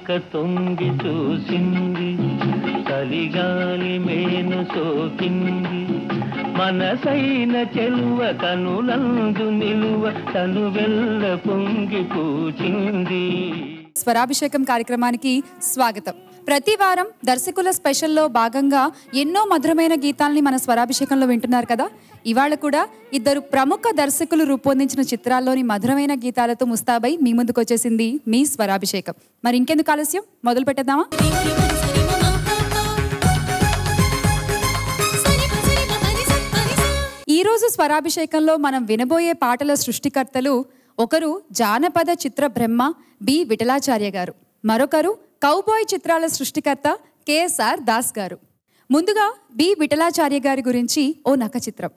తొంగి చూసింది చలిగాలి మేను సోకింది మనసైన చెలువ కనులందు నిలువ తను వెళ్ళ పొంగి పూచింది స్వరాభిషేకం కార్యక్రమానికి స్వాగతం ప్రతి వారం దర్శకుల స్పెషల్లో భాగంగా ఎన్నో మధురమైన గీతాల్ని మన స్వరాభిషేకంలో వింటున్నారు కదా ఇవాళ కూడా ఇద్దరు ప్రముఖ దర్శకులు రూపొందించిన చిత్రాల్లోని మధురమైన గీతాలతో ముస్తాబై మీ ముందుకు వచ్చేసింది మీ స్వరాభిషేకం మరి ఇంకెందుకు ఆలస్యం మొదలు పెట్టేద్దామా ఈ రోజు స్వరాభిషేకంలో మనం వినబోయే పాటల సృష్టికర్తలు ఒకరు జానపద చిత్ర బ్రహ్మ బి విఠలాచార్య గారు మరొకరు కౌబాయ్ చిత్రాల సృష్టికర్త కెఎస్ఆర్ దాస్ గారు ముందుగా బి విఠలాచార్య గారి గురించి ఓ నక చిత్రం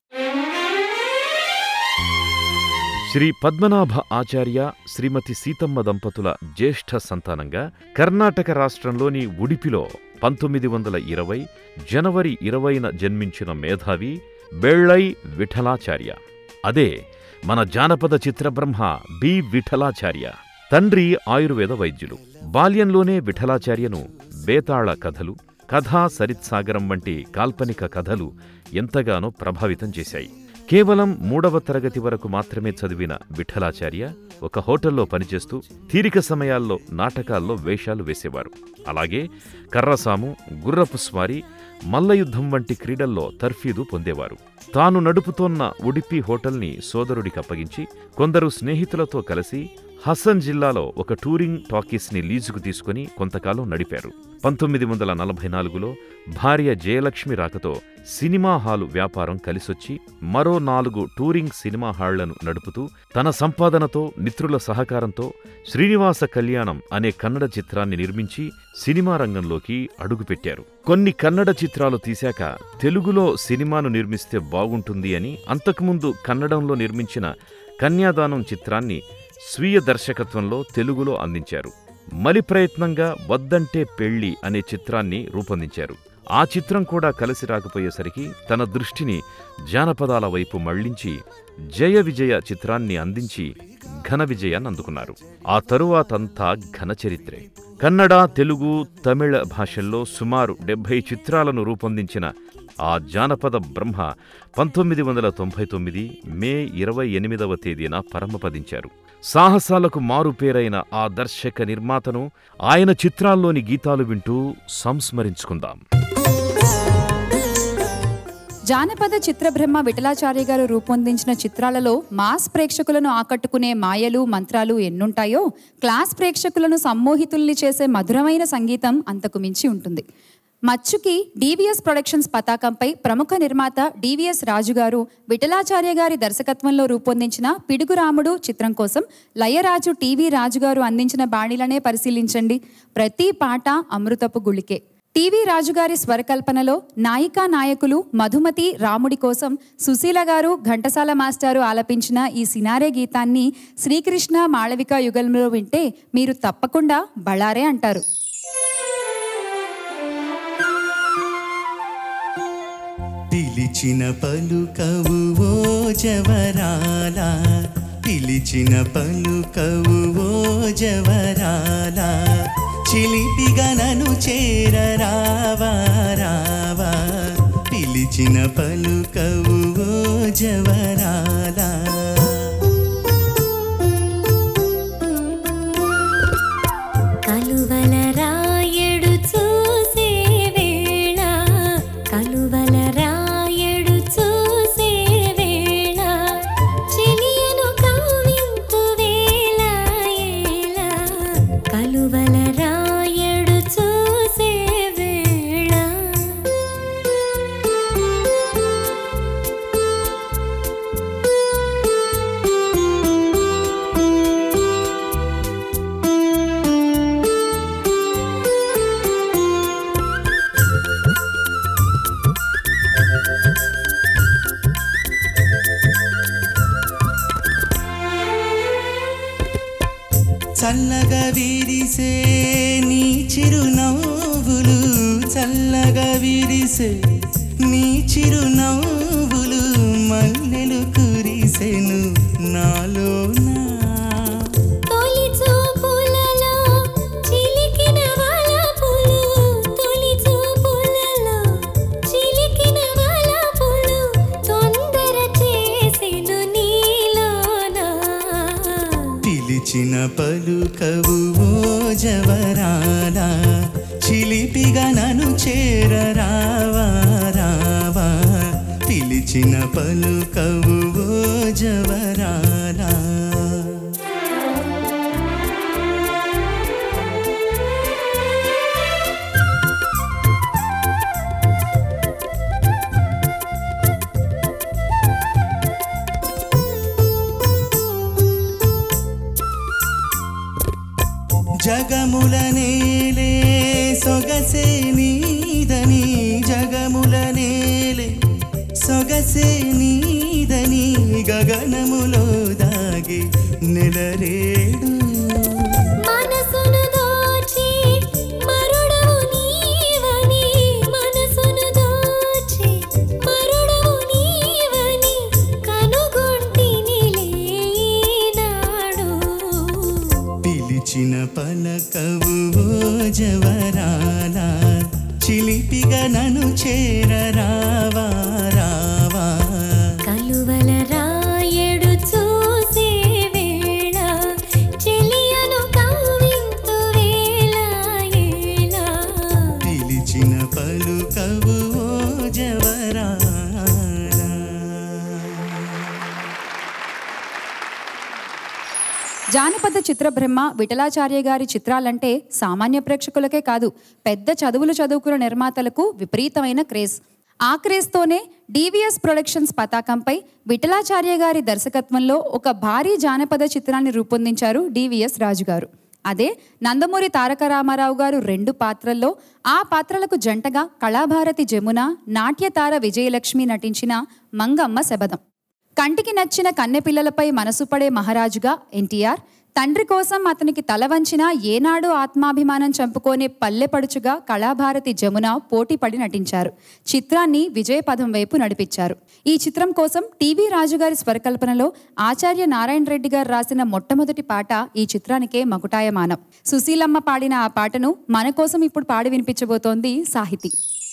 శ్రీ పద్మనాభ ఆచార్య శ్రీమతి సీతమ్మ దంపతుల జ్యేష్ఠ సంతానంగా కర్ణాటక రాష్ట్రంలోని ఉడిపిలో పంతొమ్మిది వందల ఇరవై జనవరి ఇరవైన జన్మించిన మేధావి బెళ్ళై విఠలాచార్య అదే మన జానపద చిత్రబ్రహ్మ బి విఠలాచార్య తండ్రి ఆయుర్వేద వైద్యులు బాల్యంలోనే విఠలాచార్యను బేతాళ కథలు కథా సరిత్సాగరం వంటి కాల్పనిక కథలు ఎంతగానో ప్రభావితం చేశాయి కేవలం మూడవ తరగతి వరకు మాత్రమే చదివిన విఠలాచార్య ఒక హోటల్లో పనిచేస్తూ తీరిక సమయాల్లో నాటకాల్లో వేషాలు వేసేవారు అలాగే కర్రసాము గుర్రపు స్వారీ మల్లయుద్ధం వంటి క్రీడల్లో తర్ఫీదు పొందేవారు తాను నడుపుతోన్న ఉడిపి హోటల్ని సోదరుడికి అప్పగించి కొందరు స్నేహితులతో కలిసి హసన్ జిల్లాలో ఒక టూరింగ్ టాకీస్ని లీజుకు తీసుకుని కొంతకాలం నడిపారు పంతొమ్మిది వందల నలభై నాలుగులో భార్య జయలక్ష్మి రాకతో సినిమా హాలు వ్యాపారం కలిసొచ్చి మరో నాలుగు టూరింగ్ సినిమా హాళ్లను నడుపుతూ తన సంపాదనతో మిత్రుల సహకారంతో శ్రీనివాస కళ్యాణం అనే కన్నడ చిత్రాన్ని నిర్మించి సినిమా రంగంలోకి అడుగుపెట్టారు కొన్ని కన్నడ చిత్రాలు తీశాక తెలుగులో సినిమాను నిర్మిస్తే బాగుంటుంది అని అంతకుముందు కన్నడంలో నిర్మించిన కన్యాదానం చిత్రాన్ని స్వీయ దర్శకత్వంలో తెలుగులో అందించారు మలి ప్రయత్నంగా వద్దంటే పెళ్లి అనే చిత్రాన్ని రూపొందించారు ఆ చిత్రం కూడా కలిసి రాకపోయేసరికి తన దృష్టిని జానపదాల వైపు మళ్లించి జయ విజయ చిత్రాన్ని అందించి ఘన విజయాన్ని అందుకున్నారు ఆ తరువాతంతా ఘన చరిత్రే కన్నడ తెలుగు తమిళ భాషల్లో సుమారు డెబ్బై చిత్రాలను రూపొందించిన ఆ జానపద బ్రహ్మ పంతొమ్మిది వందల తొంభై తొమ్మిది మే ఇరవై ఎనిమిదవ తేదీన పరమపదించారు సాహసాలకు మారుపేరైన ఆ దర్శక నిర్మాతను ఆయన చిత్రాల్లోని గీతాలు వింటూ సంస్మరించుకుందాం జానపద చిత్రబ్రహ్మ విఠలాచార్య గారు రూపొందించిన చిత్రాలలో మాస్ ప్రేక్షకులను ఆకట్టుకునే మాయలు మంత్రాలు ఎన్నుంటాయో క్లాస్ ప్రేక్షకులను సమ్మోహితుల్ని చేసే మధురమైన సంగీతం అంతకు మించి ఉంటుంది మచ్చుకి డివిఎస్ ప్రొడక్షన్స్ పతాకంపై ప్రముఖ నిర్మాత డివిఎస్ రాజు గారు విఠలాచార్య గారి దర్శకత్వంలో రూపొందించిన పిడుగురాముడు చిత్రం కోసం లయరాజు టీవీ రాజు గారు అందించిన బాణీలనే పరిశీలించండి ప్రతి పాట అమృతపు గుళికే టీవీ రాజుగారి స్వరకల్పనలో నాయికా నాయకులు మధుమతి రాముడి కోసం సుశీల గారు ఘంటసాల మాస్టారు ఆలపించిన ఈ సినారే గీతాన్ని శ్రీకృష్ణ మాళవిక యుగంలో వింటే మీరు తప్పకుండా బళారే అంటారు పిలిచిన పలుకవు ఓ జవరాల పిలిచిన పలుకవు ఓ జవరాల చిలిపిగా నన్ను చేర రావా రావా పిలిచిన పలుకవు ఓ జవరాల కలువల రాయడు చూసే వేళ కలువల రాయడు చూసే వేళ చెలియను కవ్వింతు వేళ ఏల కలువల రాయడు చూసే వేళ చల్లగా విరిసే నీ చిరునవ్వులు చల్లగా విరిసే నీ చిరునవ్వులు మల్లెలు కురిసెను నాలోనా తొలి చూపులలో చిలికిన పలుకవు ఓ జవరాల చిలిపిగా నన్ను చేరరావా రావా పిలిచిన పలుకవు ఓ జవరాల జగముల నేలే సొగసే నీదని జగముల నేలే సొగసే నీదని గగనములో దాగి నెలరేడు మనసును దోచి మరుడవు నీవని మనసును దోచి మరుడవు నీవని కనుగొంటిని లేనాడు పిలిచిన పలకవు ఓ జవరాల చిలిపిగా నన్ను చేరరావా రావా కలువల రాయడు చూసే వేళ చెలియను కవ్వింతు వేళ ఏళ పిలిచిన పలుకవు ఓ జవరాల జానపద చిత్రబ్రహ్మ విఠలాచార్య గారి చిత్రాలంటే సామాన్య ప్రేక్షకులకే కాదు పెద్ద చదువులు చదువుకున్న నిర్మాతలకు విపరీతమైన క్రేజ్ ఆ క్రేజ్తోనే డివిఎస్ ప్రొడక్షన్స్ పతాకంపై విఠలాచార్య గారి దర్శకత్వంలో ఒక భారీ జానపద చిత్రాన్ని రూపొందించారు డివిఎస్ రాజు గారు అదే నందమూరి తారక రామారావు గారు రెండు పాత్రల్లో ఆ పాత్రలకు జంటగా కళాభారతి జమున నాట్యతార విజయలక్ష్మి నటించిన మంగమ్మ శబదం కంటికి నచ్చిన కన్నెపిల్లలపై మనసు పడే మహారాజుగా ఎన్టీఆర్ తండ్రి కోసం అతనికి తల వంచిన ఏనాడు ఆత్మాభిమానం చంపుకోనే పల్లెపడుచుగా కళాభారతి జమున పోటీపడి నటించారు చిత్రాన్ని విజయపదం వైపు నడిపించారు ఈ చిత్రం కోసం టీవీ రాజుగారి స్వరకల్పనలో ఆచార్య నారాయణ రెడ్డి గారు రాసిన మొట్టమొదటి పాట ఈ చిత్రానికే మకుటాయమానం సుశీలమ్మ పాడిన ఆ పాటను మన కోసం ఇప్పుడు పాడి వినిపించబోతోంది సాహితీ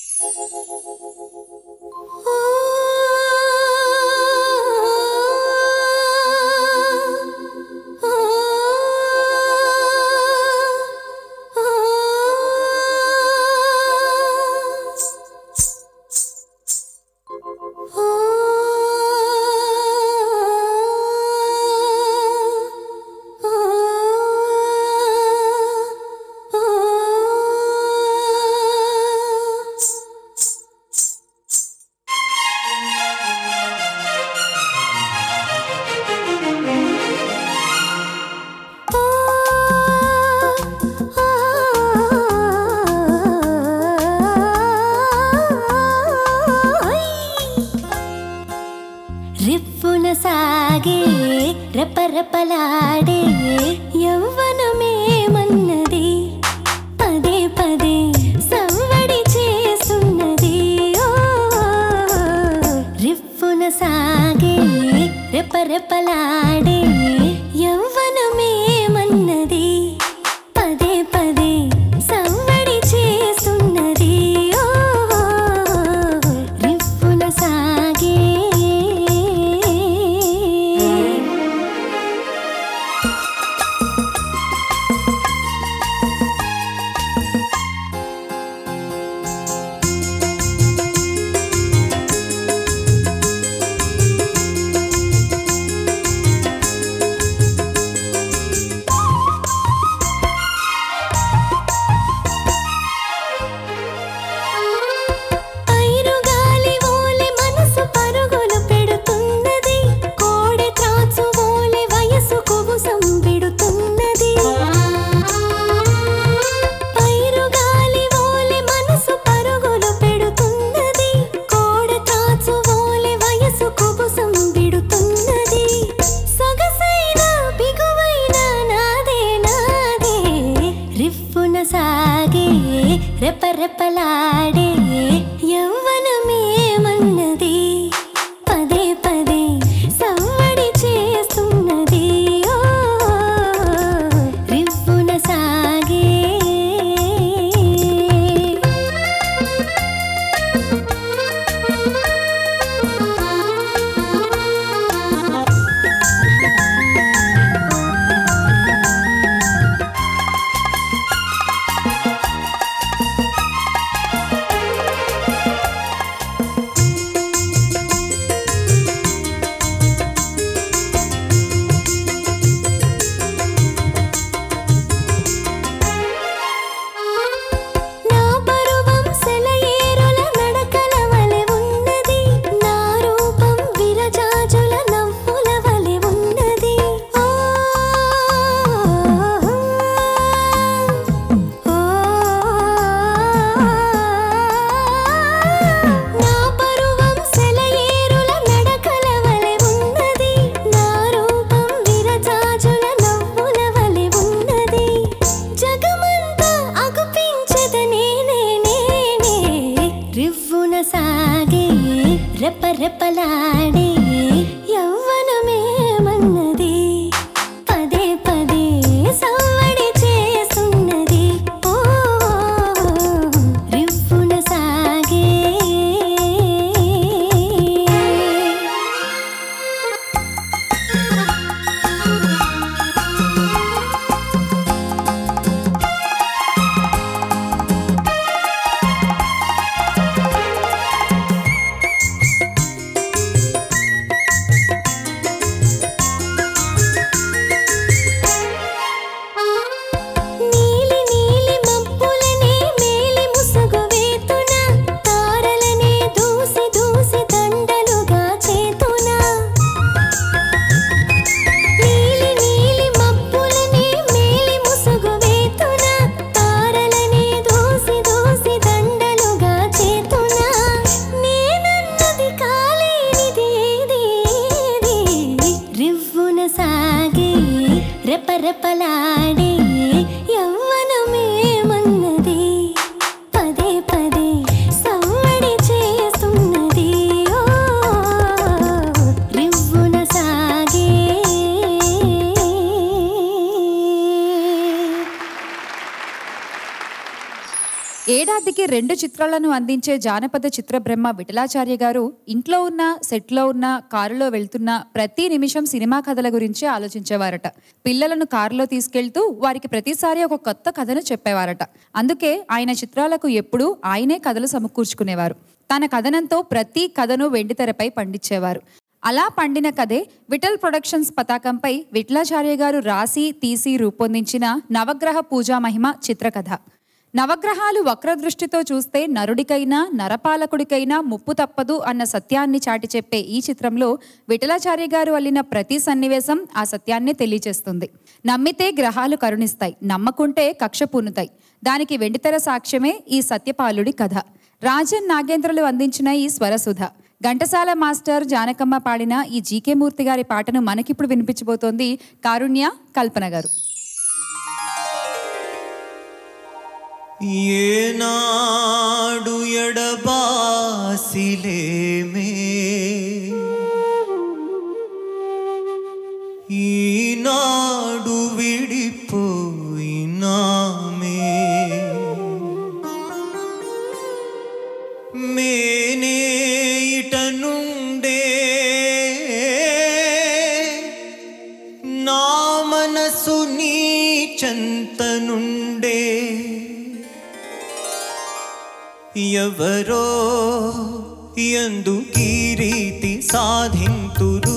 రిప్పున సాగే రెపరెపలాడే యవ్వనమేమన్నది పదే పదే సవ్వడి చేస్తున్నది ఓ రిప్పున సాగే రెపరెపలాడే యవ్వనమేమన్నది పదే పదే సవ్వడి చేస్తున్నది ఓ రిప్పున సాగే పైరుగాలి ఓలె మనసు పరుగులు పెడుతున్నది కోడె త్రాచు ఓలె వయసు కుబుసం విడుతున్నది పైరుగాలి ఓలె మనసు పరుగులు పెడుతున్నది కోడె త్రాచు ఓలె వయసు కుబుసం విడుతున్నది సొగసైన బిగువైన నాదే నాదే రిప్పున సాగే రెపరెపలాడే యవ్వనమేమన్నది పదే పదే సవ్వడి చేస్తున్నది ఓ రిప్పున సాగే రెపరెపలాడే యవ్వనమేమన్నది పదే పదే సవ్వడి చేస్తున్నది ఓ రివ్వున సాగే నీలి నీలి మబ్బులనే మేలి ముసుగు వేతున తారలనే దూసి దూసి దండలుగా చేతున నీలి నీలి మబ్బులనే మేలి ముసుగు వేతున తారలనే దూసి దూసి దండలుగా చేతున నేనన్నది కాలేనిది ఏది ఏది రివ్వున సాగే రెపరెపలాడే యవ్వనమేమన్నది పదే పదే సవ్వడి చేస్తున్నది ఓ రివ్వున సాగే ఏడాదికి రెండు చిత్రాలను అందించే జానపద చిత్ర బ్రహ్మ విఠలాచార్య గారు ఇంట్లో ఉన్న సెట్లో ఉన్న కారులో వెళ్తున్న ప్రతి నిమిషం సినిమా కథల గురించి ఆలోచించేవారట పిల్లలను కారులో తీసుకెళ్తూ వారికి ప్రతిసారి ఒక కొత్త కథను చెప్పేవారట అందుకే ఆయన చిత్రాలకు ఎప్పుడూ ఆయనే కథలు సమకూర్చుకునేవారు తన కథనంతో ప్రతి కథను వెండితెరపై పండించేవారు అలా పండిన కథే విఠల్ ప్రొడక్షన్స్ పతాకంపై విఠలాచార్య గారు రాసి తీసి రూపొందించిన నవగ్రహ పూజా మహిమ చిత్రకథ నవగ్రహాలు వక్రదృష్టితో చూస్తే నరుడికైనా నరపాలకుడికైనా ముప్పు తప్పదు అన్న సత్యాన్ని చాటి చెప్పే ఈ చిత్రంలో విఠలాచార్య గారు అల్లిన ప్రతి సన్నివేశం ఆ సత్యాన్నే తెలియచేస్తుంది నమ్మితే గ్రహాలు కరుణిస్తాయి నమ్మకుంటే కక్ష పూనుతాయి దానికి వెండితెర సాక్ష్యమే ఈ సత్యపాలుడి కథ రాజన్ నాగేంద్రలు అందించిన ఈ స్వరసుధ ఘంటసాల మాస్టర్ జానకమ్మ పాడిన ఈ జీకే మూర్తి గారి పాటను మనకిప్పుడు వినిపించబోతోంది కారుణ్య కల్పన గారు ఏనాడు ఎడబాసిలేమే ఈనాడు విడిపోయినామే మేనే ఇట నుండే నా మనసు నీ చెంత నుండే ఎవరో ఎందుకీ రీతి సాధింతురు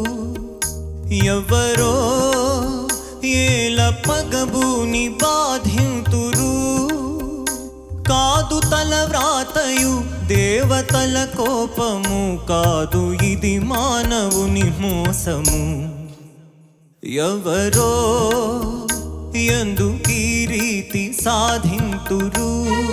ఎవరో ఏల పగబూని బాధింతురు కాదు తల వ్రాతయు దేవతల కోపము కాదు ఇది మానవుని మోసము ఎవరో ఎందుకీ రీతి సాధింతురు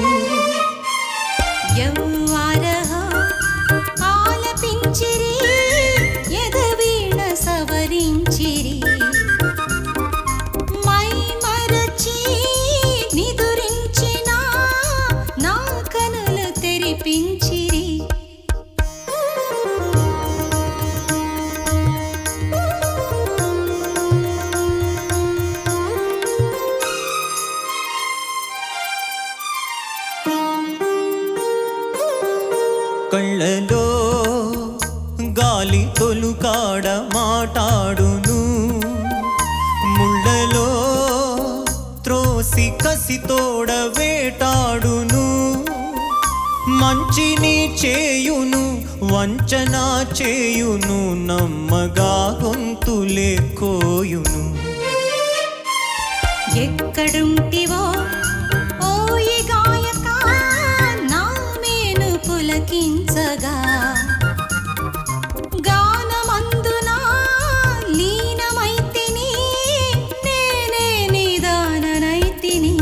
యవ్వారః ఆలపించిరి యదవీణ సవరించిరి మై మరచి నిదురించిన నా కనులు తెరిపించిరి కళ్ళలో గాలి తొలుకాడ మాటాడును ముళ్ళలో త్రోసి కసితోడ వేటాడును మంచిని చేయును వంచన చేయును నమ్మగా గొంతులే కోయును ఎక్కడుంటివో ఓయి గాయక నా మేను పులకించగా గానమందున లీనమైతిని నేనే నిదాననైతిని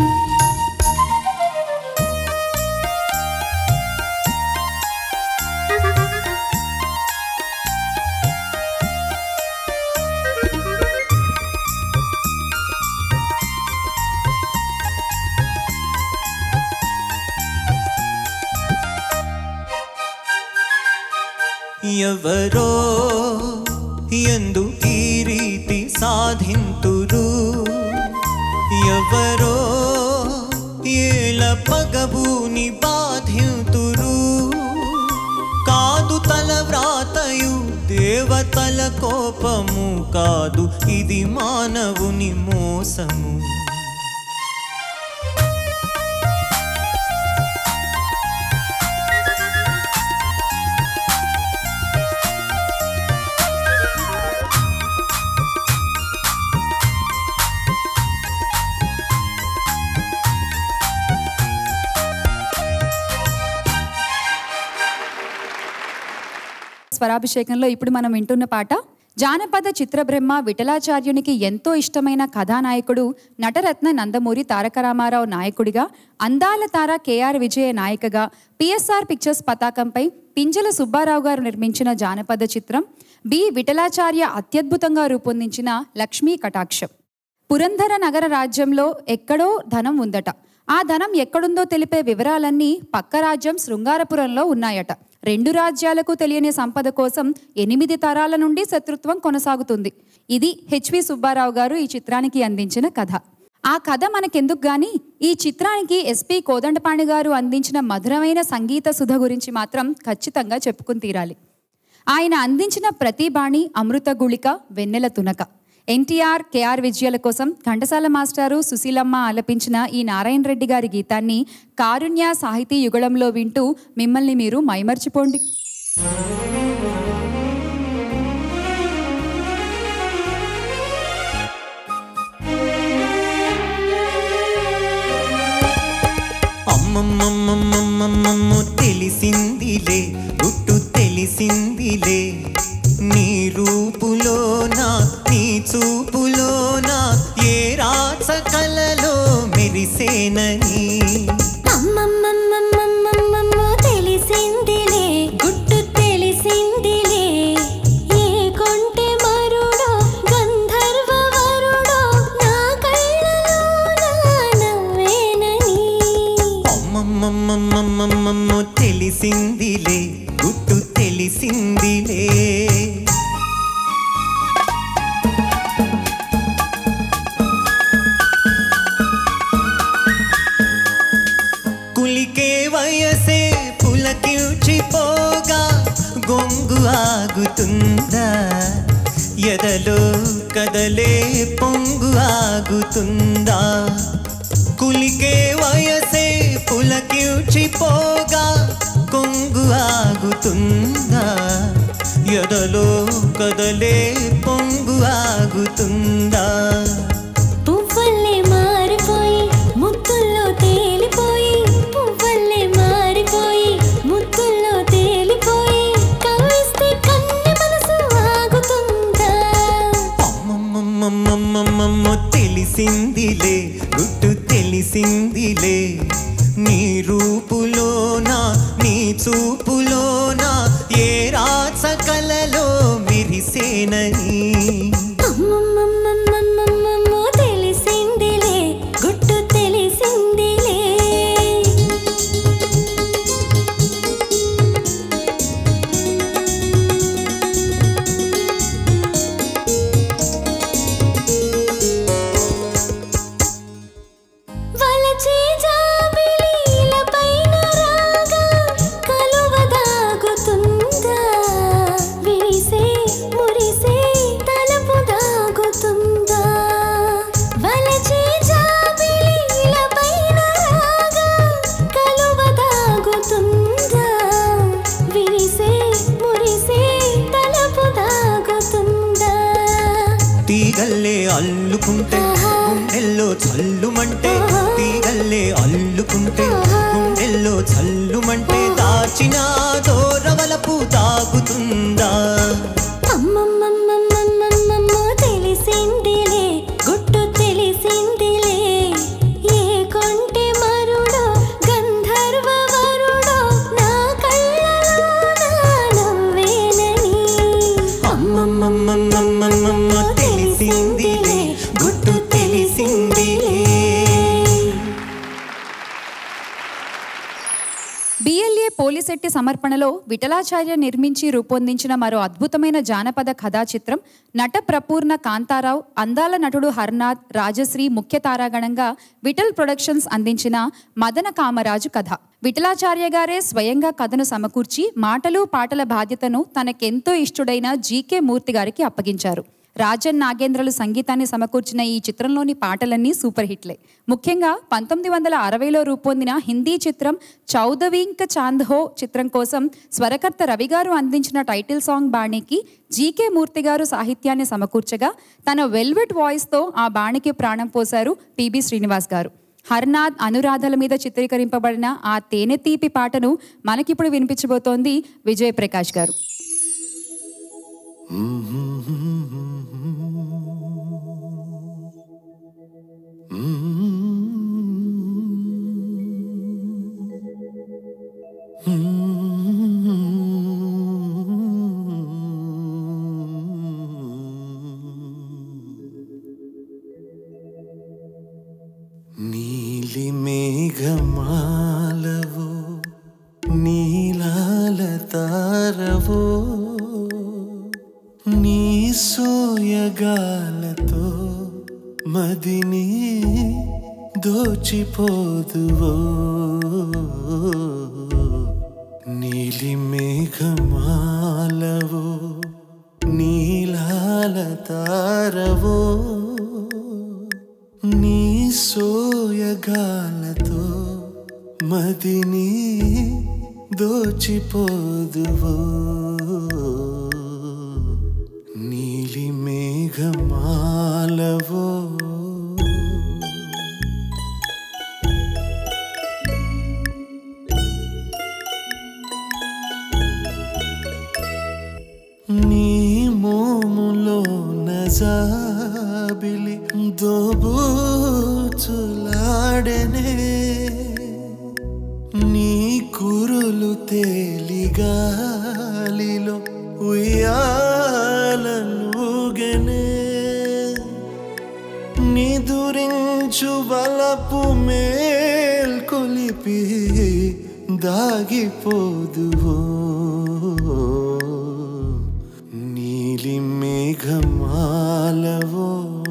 ఎవరో ఎందుకీ రీతి సాధింతురు ఎవరో ఏల పగబూని బాధింతురు కాదు తల వ్రాతయు దేవతల కోపము కాదు ఇది మానవుని మోసము స్వరాభిషేకంలో ఇప్పుడు మనం వింటున్న పాట జానపద చిత్రబ్రహ్మ విఠలాచార్యునికి ఎంతో ఇష్టమైన కథానాయకుడు నటరత్న నందమూరి తారక రామారావు నాయకుడిగా అందాల తార కేఆర్ విజయ నాయికగా పిఎస్ఆర్ పిక్చర్స్ పతాకంపై పింజల సుబ్బారావు గారు నిర్మించిన జానపద చిత్రం బి విఠలాచార్య అత్యద్భుతంగా రూపొందించిన లక్ష్మీ కటాక్షం పురంధర నగర రాజ్యంలో ఎక్కడో ధనం ఉందట ఆ ధనం ఎక్కడుందో తెలిపే వివరాలన్నీ పక్క రాజ్యం శృంగారపురంలో ఉన్నాయట రెండు రాజ్యాలకు తెలియని సంపద కోసం ఎనిమిది తరాల నుండి శత్రుత్వం కొనసాగుతుంది ఇది హెచ్వి సుబ్బారావు గారు ఈ చిత్రానికి అందించిన కథ ఆ కథ మనకెందుకు గాని ఈ చిత్రానికి ఎస్పి కోదండపాణి గారు అందించిన మధురమైన సంగీత సుధ గురించి మాత్రం ఖచ్చితంగా చెప్పుకుని తీరాలి ఆయన అందించిన ప్రతి బాణి అమృత గుళిక వెన్నెల తునక ఎన్టీఆర్ కేఆర్ విజయాల కోసం ఘంటసాల మాస్టారు సుశీలమ్మ ఆలపించిన ఈ నారాయణ రెడ్డి గారి గీతాన్ని కారుణ్య సాహితీ యుగళంలో వింటూ మిమ్మల్ని మీరు మైమర్చిపోండి అమ్మమ్మమ్మమ్మమ్మమ్మ తెలిసిందిలే గుట్టు తెలిసిందిలే నీ రూపులోనా నీ చూపులోనా ఏ రాస కలలో మెరిసేనని అమ్మమ్మమ్మమ్మమ్మమ్మమ్మ తెలిసిందిలే గుట్టు తెలిసిందిలే ఏ కొంటె మరుడో గంధర్వ వరుడో నా కళ్ళలో నవ్వేనని అమ్మమ్మమ్మమ్మమ్మమ్మ తెలిసిందిలే గుట్టు తెలిసిందిలే కులికే వయసే పులకిల్చిపోగా గొంగు ఆగుతుందా ఎదలో కదలే పొంగు ఆగుతుందా కులికే వయసే పులకిల్చిపోగా కొంగు ఆగుతుందా ఎదలో కదలే పొంగు ఆగుతుందా పువ్వల్లే మారిపోయి ముత్తుల్లో తేలిపోయి పువ్వల్లే మారిపోయి ముత్తుల్లో తేలిపోయి కవిస్తే కన్నె మనసు ఆగుతుందా అమ్మమ్మమ్మమ్మమ్మమ్మ తెలిసిందిలే గుట్టు తెలిసిందిలే నీ రూపులోనా నీ చూపులోనా ఏ రాస కలలో మెరిసేనని అమ్మమ్మమ్మమ్మమ్మమ్మ తెలిసిందిలే గుట్టు తెలిసిందిలే వలచే జాబిలీలపైన రాగా కలువ దాగుతుందా విరిసే మురిసే తలపు దాగుతుందా వలచే జాబిలీలపైన రాగా కలువ దాగుతుందా విరిసే మురిసే తలపు దాగుతుందా తీగల్లే అల్లుకుంటే గుండెల్లో చల్లుమంటే తీగల్లే అల్లుకుంటే గుండెల్లో చల్లుమంటే దాచిన దూరవలపు తాగుతుందా అమ్మమ్మమ్మమ్మమ్మమ్మ తెలిసిందిలే గుట్టు తెలిసిందిలే ఏ కొంటె మరుడో గంధర్వ వరుడో నా కళ్ళలో నా నవ్వేనని అమ్మమ్మమ్మమ్మమ్మమ్మ తెలిసిందిలే గుట్టు తెలిసిందిలే బిఎల్ఏ పోలిశెట్టి సమర్పణలో విఠలాచార్య నిర్మించి రూపొందించిన మరో అద్భుతమైన జానపద కథా చిత్రం నట ప్రపూర్ణ కాంతారావు అందాల నటుడు హర్నాథ్ రాజశ్రీ ముఖ్య తారాగణంగా విఠల్ ప్రొడక్షన్స్ అందించిన మదన కామరాజు కథ విఠలాచార్య గారే స్వయంగా కథను సమకూర్చి మాటలు పాటల బాధ్యతను తనకెంతో ఇష్టుడైన జీకే మూర్తి గారికి అప్పగించారు రాజన్ నాగేంద్రలు సంగీతాన్ని సమకూర్చిన ఈ చిత్రంలోని పాటలన్నీ సూపర్ హిట్లే ముఖ్యంగా పంతొమ్మిది వందల అరవైలో రూపొందిన హిందీ చిత్రం చౌదవీంక చాంద్ హో చిత్రం కోసం స్వరకర్త రవి గారు అందించిన టైటిల్ సాంగ్ బాణికి జీకే మూర్తి గారు సాహిత్యాన్ని సమకూర్చగా తన వెల్వెట్ వాయిస్తో ఆ బాణికి ప్రాణం పోశారు పిబి శ్రీనివాస్ గారు హర్నాథ్ అనురాధల మీద చిత్రీకరింపబడిన ఆ తేనె తీపి పాటను మనకిప్పుడు వినిపించబోతోంది విజయ్ ప్రకాష్ గారు నీలి మేఘమాలవో నీలాల తారవో నీ సోయగాలతో మదిని దోచిపోదువో నీలి మేఘమాలవో నీలాల తారవో నీ సోయగాలతో మదిని దోచిపోదువో నీలి మేఘమాలవో నీ మోములో నజాబిలి దోబూచులాడనే నీ కురులు తేలిగాలిలో ఉయ్యాలూగనే నిదురించు బలపు మేల్కొలిపి దాగిపోదువో నీలి మేఘమాలవో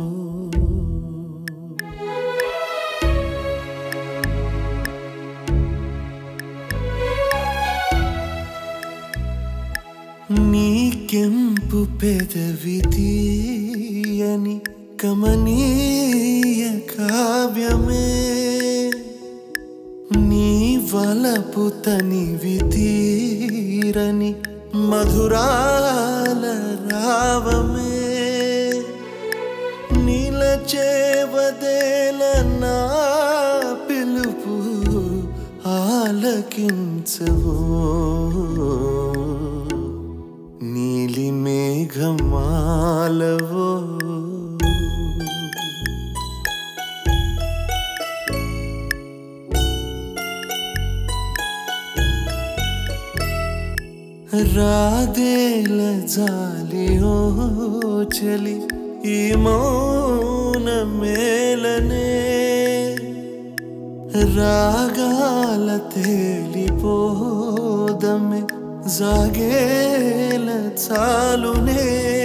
నీ కెంపు పెదవి తీయని కమనీయ కావ్యమే నీ వలపు తనివి తీరని మధురాల రావమే నిలచేవదేల నా పిలుపు ఆలకించవో నీలి మేఘమాలవో రాదేల జాలి ఓ చలి ఈ మౌన మేలనే రాగాల తేలిపోదమే జాగేల చాలునే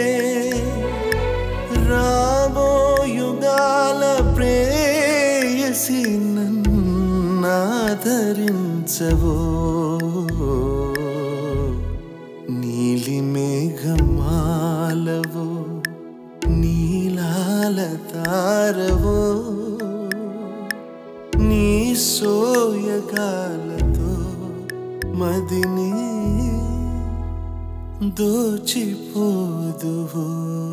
రాబోయుగాల ప్రేయసి నన్నాదరించవో నీలి మేఘమాలవో నీలాల తారవో నీ సోయగాలతో మదిని దోచిపోదువో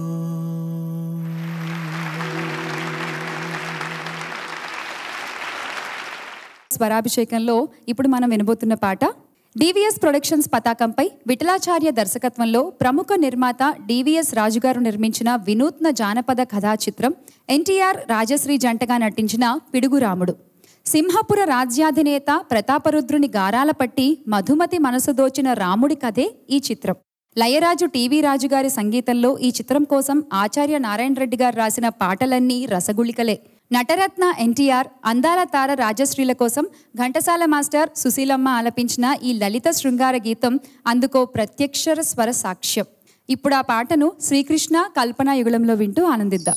స్వరాభిషేకంలో ఇప్పుడు మనం వినబోతున్న పాట డివిఎస్ ప్రొడక్షన్స్ పతాకంపై విఠలాచార్య దర్శకత్వంలో ప్రముఖ నిర్మాత డివిఎస్ రాజుగారు నిర్మించిన వినూత్న జానపద కథా చిత్రం ఎన్టీఆర్ రాజశ్రీ జంటగా నటించిన పిడుగురాముడు సింహపుర రాజ్యాధినేత ప్రతాపరుద్రుని గారాల పట్టి మధుమతి మనసు దోచిన రాముడి కథే ఈ చిత్రం లయరాజు టీవీ రాజు గారి సంగీతంలో ఈ చిత్రం కోసం ఆచార్య నారాయణ రెడ్డి గారు రాసిన పాటలన్నీ రసగుళికలే నటరత్న ఎన్టీఆర్ అందాల తార రాజశ్రీల కోసం ఘంటసాల మాస్టర్ సుశీలమ్మ ఆలపించిన ఈ లలిత శృంగార గీతం అందుకో ప్రత్యక్షర స్వర సాక్ష్యం ఇప్పుడు ఆ పాటను శ్రీకృష్ణ కల్పన యుగళంలో వింటూ ఆనందిద్దాం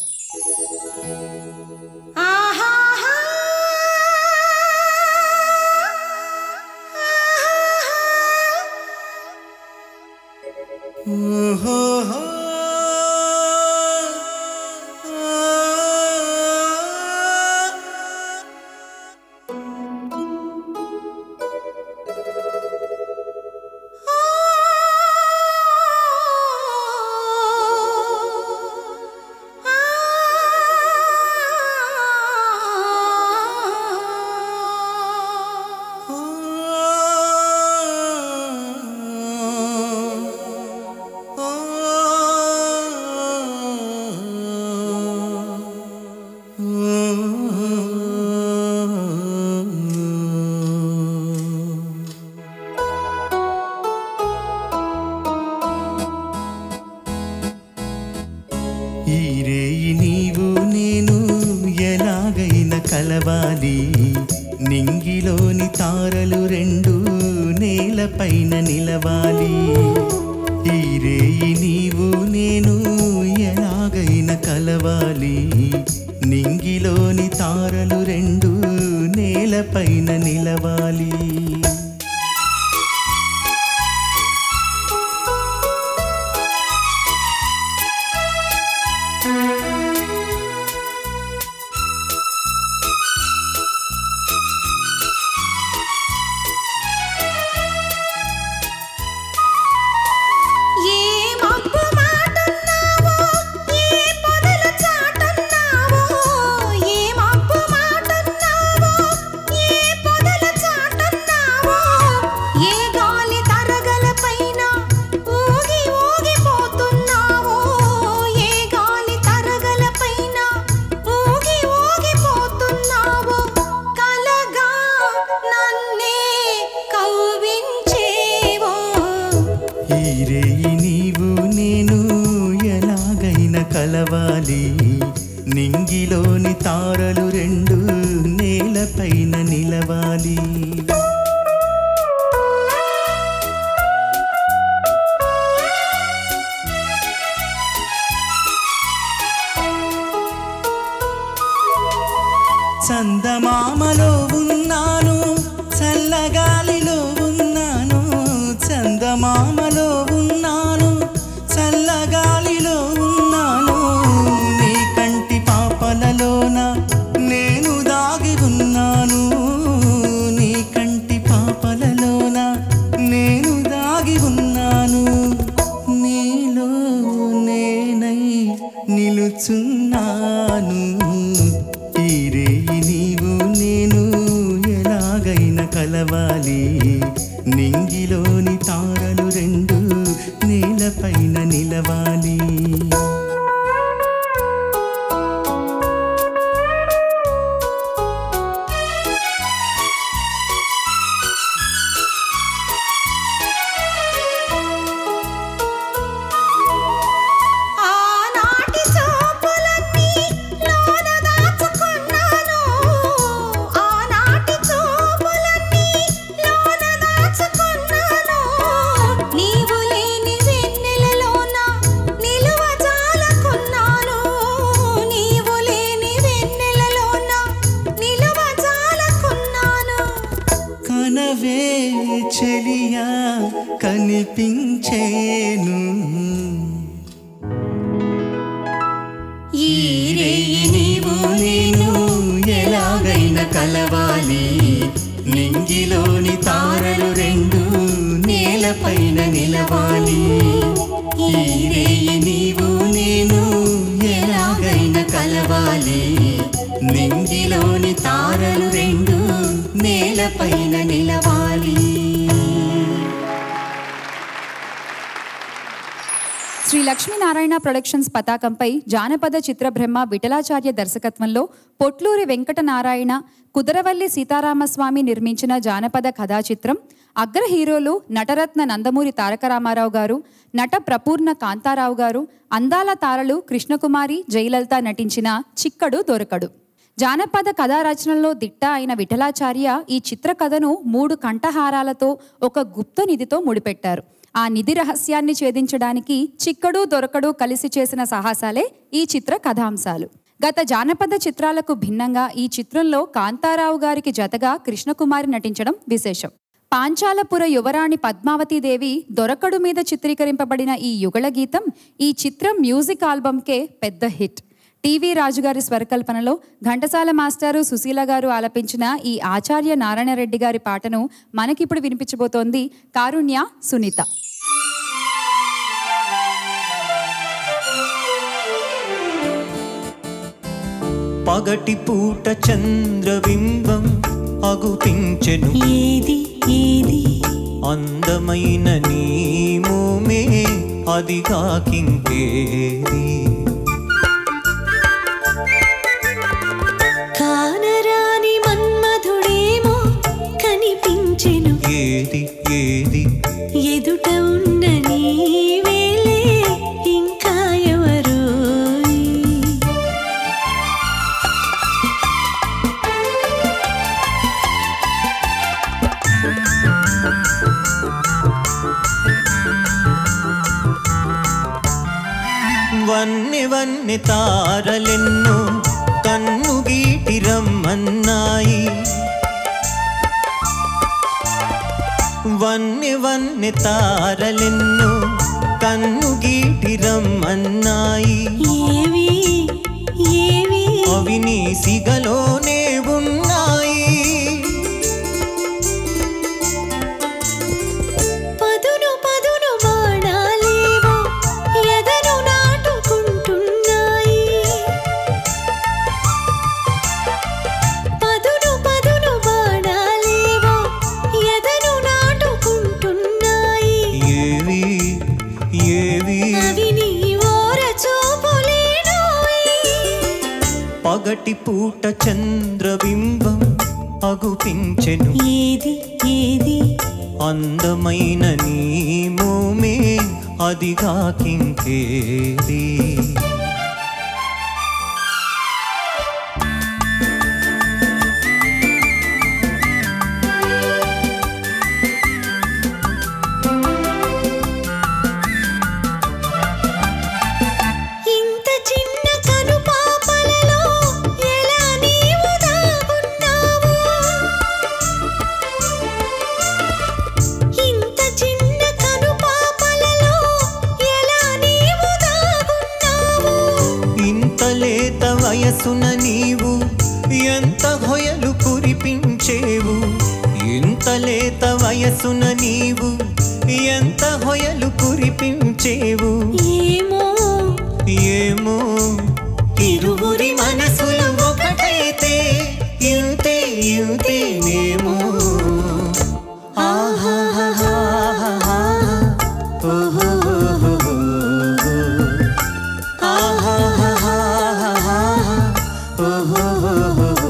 ఈ రేయి నీవు నేను ఎలాగైనా కలవాలి నింగిలోని తారలు రెండు నేలపైన నిలవాలి ఈ రేయి నీవు నేను ఎలాగైనా కలవాలి నింగిలోని తారలు రెండు నేలపైన నిలవాలి ఏ మబ్బు మాటున్నావో ఏ పొదల చాటున్నావో ఏ మబ్బు మాటున్నావో ఏ పొదల చాటున్నావో ఏ గాలి తరగల పైన ఊగి ఊగిపోతున్నావో ఏ గాలి తరగల పైన ఊగి ఊగిపోతున్నావో కలగా నన్నే కవ్వించేవో ఈ రేయి నీవు నేను ఎలాగైనా కలవాలి నింగిలోని తారలు రెండు నేలపైన నిలవాలి చందమామలో ఉన్నాను చల్లగాలిలో ఉన్నాను చందమామలో ఉన్నాను చల్లగాలిలో ఉన్నాను నీ కంటి పాపలలోన నేను దాగి ఉన్నాను నీ కంటి పాపలలోన నేను దాగి ఉన్నాను నీలో నేనై నిలుచున్నాను ఈ రేయి నీవు నేను ఎలాగైనా కలవాలి నింగిలోని తారలు రెండు నేలపైన నిలవాలి ఆనాటి చూపులన్నీ లోన దాచుకున్నాను ఆనాటి చూపులన్నీ లోన దాచుకున్నాను నీవు లేని వెన్నెలలోన నిలువ జాలకున్నాను నీవు లేని వెన్నెలలోన నిలువ జాలకున్నాను కనవే చెలియా కనిపించేను ఈ రేయి నీవు నేను ఎలాగైనా కలవాలి నింగిలోని తారలు రెండు నేలపైన నిలవాలి ఈ రేయి నీవు నేను ఎలాగైనా కలవాలి నింగిలోని తారలు రెండు నేలపైన నిలవాలి శ్రీ లక్ష్మీనారాయణ ప్రొడక్షన్స్ పతాకంపై జానపద చిత్రబ్రహ్మ విఠలాచార్య దర్శకత్వంలో పొట్లూరి వెంకట నారాయణ కుదరవల్లి సీతారామస్వామి నిర్మించిన జానపద కథా చిత్రం అగ్ర హీరోలు నటరత్న నందమూరి తారక రామారావు గారు నట ప్రపూర్ణ కాంతారావు గారు అందాల తారలు కృష్ణకుమారి జయలలిత నటించిన చిక్కడు దొరకడు జానపద కథా రచనలో దిట్ట అయిన విఠలాచార్య ఈ చిత్ర కథను మూడు కంఠహారాలతో ఒక గుప్త నిధితో ముడిపెట్టారు ఆ నిధి రహస్యాన్ని ఛేదించడానికి చిక్కడు దొరకడు కలిసి చేసిన సాహసాలే ఈ చిత్ర కథాంశాలు గత జానపద చిత్రాలకు భిన్నంగా ఈ చిత్రంలో కాంతారావు గారికి జతగా కృష్ణకుమారి నటించడం విశేషం పాంచాలపుర యువరాణి పద్మావతీదేవి దొరకడు మీద చిత్రీకరింపబడిన ఈ యుగళ గీతం ఈ చిత్రం మ్యూజిక్ ఆల్బమ్కే పెద్ద హిట్ టీవీ రాజుగారి స్వరకల్పనలో ఘంటసాల మాస్టారు సుశీల గారు ఆలపించిన ఈ ఆచార్య నారాయణరెడ్డి గారి పాటను మనకిప్పుడు వినిపించబోతోంది కారుణ్య సునీత పగటి పూట చంద్రబింబం అగుపించెను ఏది ఏది అందమైన నీ మోమే అది కాకింకేది కానరాని మన్మధుడేమో కనిపించెను ఏది ఏది ఎదుట ఉన్న నీవేలే ఇంకా ఎవరు వన్నె వన్నె తారలెన్నో కన్ను గీటి రమ్మన్నాయి వన్నె వన్నె తారలెన్నో కన్ను గీటి రమ్మన్నాయి ఏవి ఏవి అవి నీ సిగలోనే ఉన్నాయి పదును పదును బాణాలేవో ఎదను నాటుకుంటున్నాయి పదును పదును బాణాలేవో ఎదను నాటుకుంటున్నాయి ఏవి ఏవి అవి నీ ఓర చూపులేనోయ్ పగటి పూట చంద్రబింబం అగుపించెను ఏది ఏది అందమైన నీ మోమే అది కాకింకేది ఇంత చిన్న కను పాపలలో ఎలా నీవు దాగున్నావు ఇంత చిన్న కను పాపలలో ఎలా నీవు దాగున్నావు ఇంత లేత వయసున నీవు ఎంత హొయలు కురిపించేవు ఇంత లేత వయసున నీవు ఎంత హొయలు కురిపించేవు ఏమో ఏమో ఇరువురి మనసులు ఒకటైతే ఇంతే ఇంతేనేమో ఆహాహాహాహా. ఓహోహోహోహో. ఆహాహాహాహా. ఓహోహోహోహో.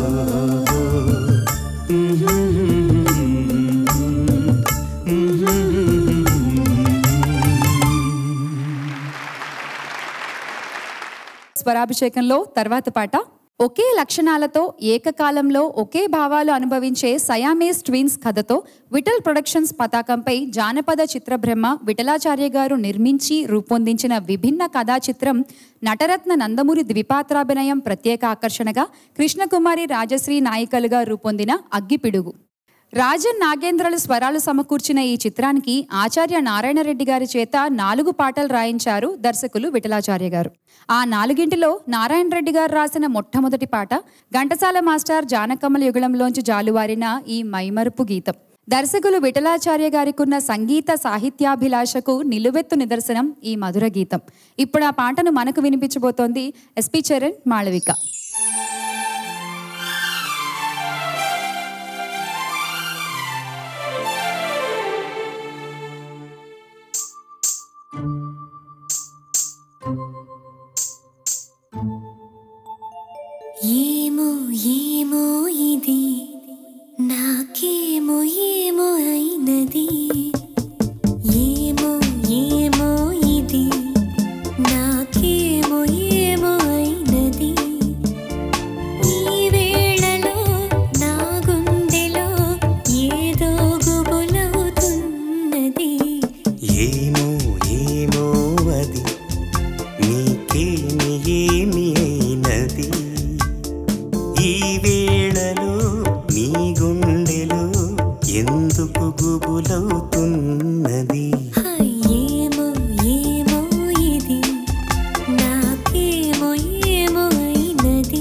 స్వరాభిషేకంలో తర్వాత పాట ఒకే లక్షణాలతో ఏకకాలంలో ఒకే భావాలు అనుభవించే సయామేస్ ట్విన్స్ కథతో విఠల్ ప్రొడక్షన్స్ పతాకంపై జానపద చిత్రబ్రహ్మ విఠలాచార్య గారు నిర్మించి రూపొందించిన విభిన్న కథా చిత్రం నటరత్న నందమూరి ద్విపాత్రాభినయం ప్రత్యేక ఆకర్షణగా కృష్ణకుమారి రాజశ్రీ నాయికలుగా రూపొందిన అగ్గిపిడుగు రాజన్ నాగేంద్రలు స్వరాలు సమకూర్చిన ఈ చిత్రానికి ఆచార్య నారాయణరెడ్డి గారి చేత నాలుగు పాటలు రాయించారు దర్శకులు విఠలాచార్య గారు ఆ నాలుగింటిలో నారాయణ రెడ్డి గారు రాసిన మొట్టమొదటి పాట ఘంటసాల మాస్టర్ జానకమ్మల యుగళంలోంచి జాలువారిన ఈ మైమరుపు గీతం దర్శకులు విఠలాచార్య గారికున్న సంగీత సాహిత్యాభిలాషకు నిలువెత్తు నిదర్శనం ఈ మధుర గీతం ఇప్పుడు ఆ పాటను మనకు వినిపించబోతోంది ఎస్పి చరణ్ మాళవిక ఏమో ఏమో ఇది నాకేమో ఏమో అయినది ఏమో ఏమో ఇది నాకేమో ఏమో అయినది గుబులవుతున్నది ఏమో ఏమో ఇది నాకేమో ఏమో అయినది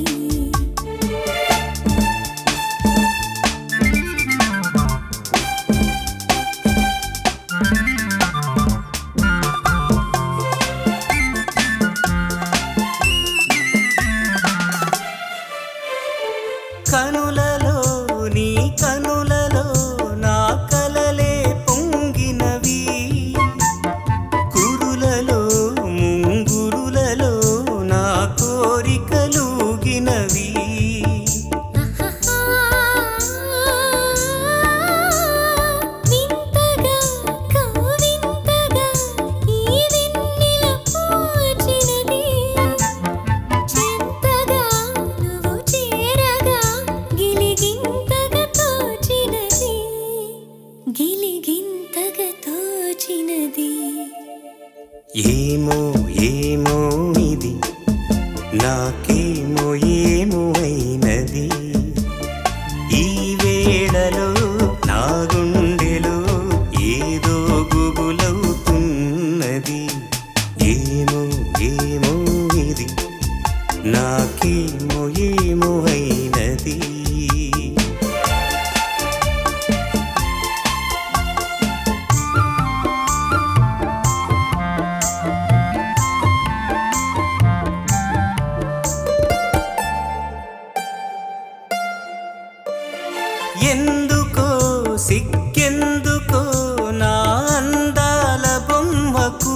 కనులలో నీ కనులలో నా కలలే పొంగినవి కురులలో ముంగురులలో నా కోరికలుగినవి వింతగా కవింతగా ఈ వెన్నెల పూచినది చెంతగా నువ్వు చేరగా గిలిగింతగా తోచినది గిలిగింతగా తోచినది ఏమో ఏమో ఇది నాకేమో ఏమో అయినది ఈ వేళలో నా గుండెలో ఏదో గుబులవుతున్నది ఏమో ఏమో ఇది నాకేమో ఏమో అయినది ఎందుకో సిక్కెందుకో నా అందాల బొమ్మకు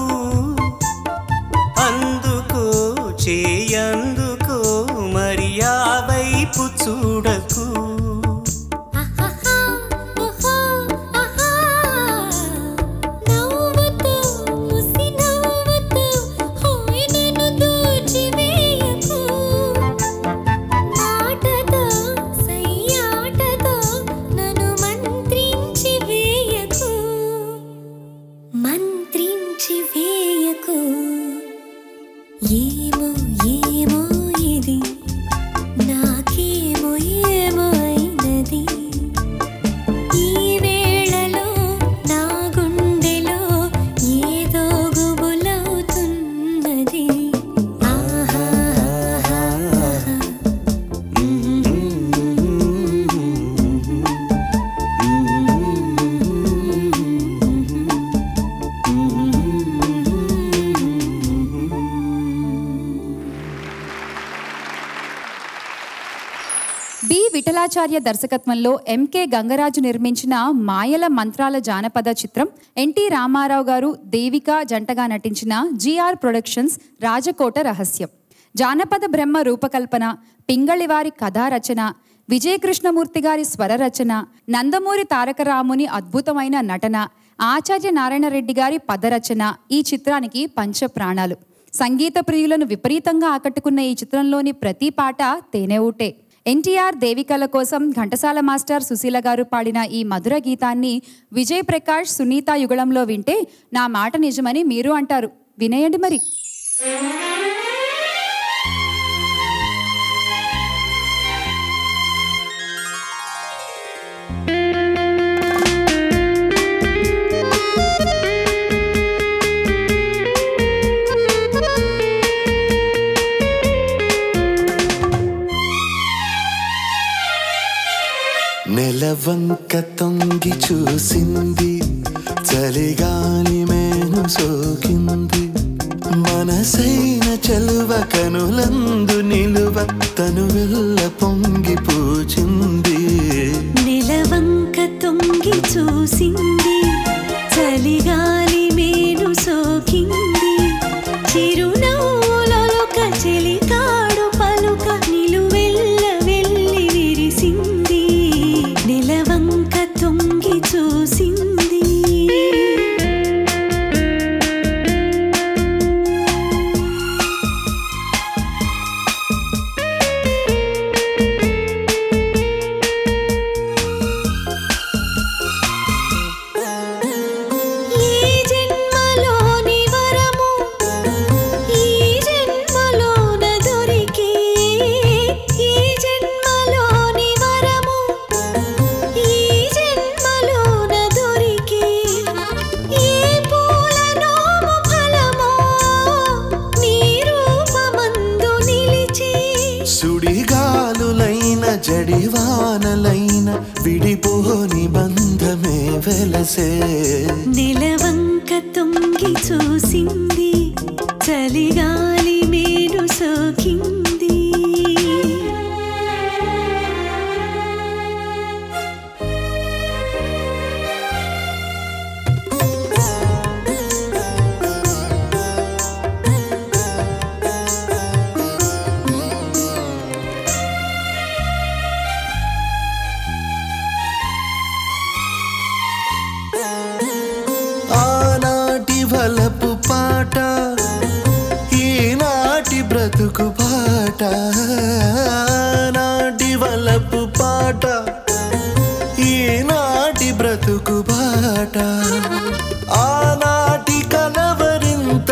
అందుకో చేయందుకో మరి ఆ వైపు చూడకు ఆహాహా ఓహో ఆహా నవ్వుతూ ముసి నవ్వుతూ హోయ్ నన్ను దోచివేయకు ఆటతో సయ్యాటతో నన్ను మంత్రించి వేయకు మంత్రించి వేయకు ఏమో ఏమో ఇది నాకేమో ఏమో అయినది ఈ వేళలో నా గుండెలో ఏదో గుబులవుతున్నది ఆహా బి విఠలాచార్య దర్శకత్వంలో ఎంకే గంగరాజు నిర్మించిన మాయల మంత్రాల జానపద చిత్రం ఎన్టీ రామారావు గారు దేవిక జంటగా నటించిన జిఆర్ ప్రొడక్షన్స్ రాజకోట రహస్యం జానపద బ్రహ్మ రూపకల్పన పింగళివారి కథా రచన విజయకృష్ణమూర్తి గారి స్వర రచన నందమూరి తారకరాముని అద్భుతమైన నటన ఆచార్య నారాయణ రెడ్డి గారి పదరచన ఈ చిత్రానికి పంచ ప్రాణాలు సంగీత ప్రియులను విపరీతంగా ఆకట్టుకున్న ఈ చిత్రంలోని ప్రతి పాట తేనె ఊటే ఎన్టీఆర్ దేవికల కోసం ఘంటసాల మాస్టర్ సుశీల గారు పాడిన ఈ మధుర గీతాన్ని విజయ్ ప్రకాష్ సునీత యుగళంలో వింటే నా మాట నిజమని మీరు అంటారు వినేయండి మరి నెలవంక తొంగి చూసింది చలిగాలి మేను సోకింది మనసైన చెలువ కనులందు నిలువ తను వెళ్ళ పొంగి పూచింది నెలవంక తొంగి చూసింది చలిగాలి మేలు సోకింది చిరునవ్వులొక చెలికాడు పలుక నిలువెల్ల వెళ్ళి విరిసింది నెలవంక తొంగి చూసింది ఈ మనసే నెలవంక తొంగి చూసింది చలిగాలి మేను సోకింది ఆనాటి వలపు పాట ఈనాటి బ్రతుకు పాట ఆనాటి వలపు పాట ఈనాటి బ్రతుకు పాట ఆనాటి కలవరింత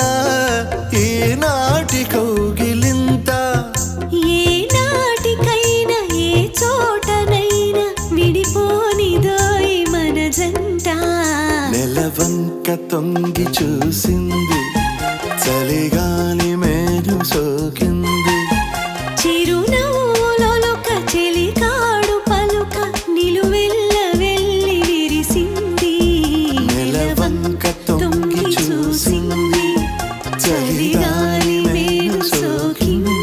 ఈనాటి కౌగిలింత ఏ నాటికైనా ఏ చోటనైనా విడిపోనిదోయ్ మన జంట నెలవంక తొంగి చూసింది చలిగాలి మేను సోకింది చిరునవ్వులొక చెలికాడు పలుక నిలువెల్ల వెళ్ళి విరిసింది నెలవంక తొంగి చూసింది చలిగాలి మేను సోకింది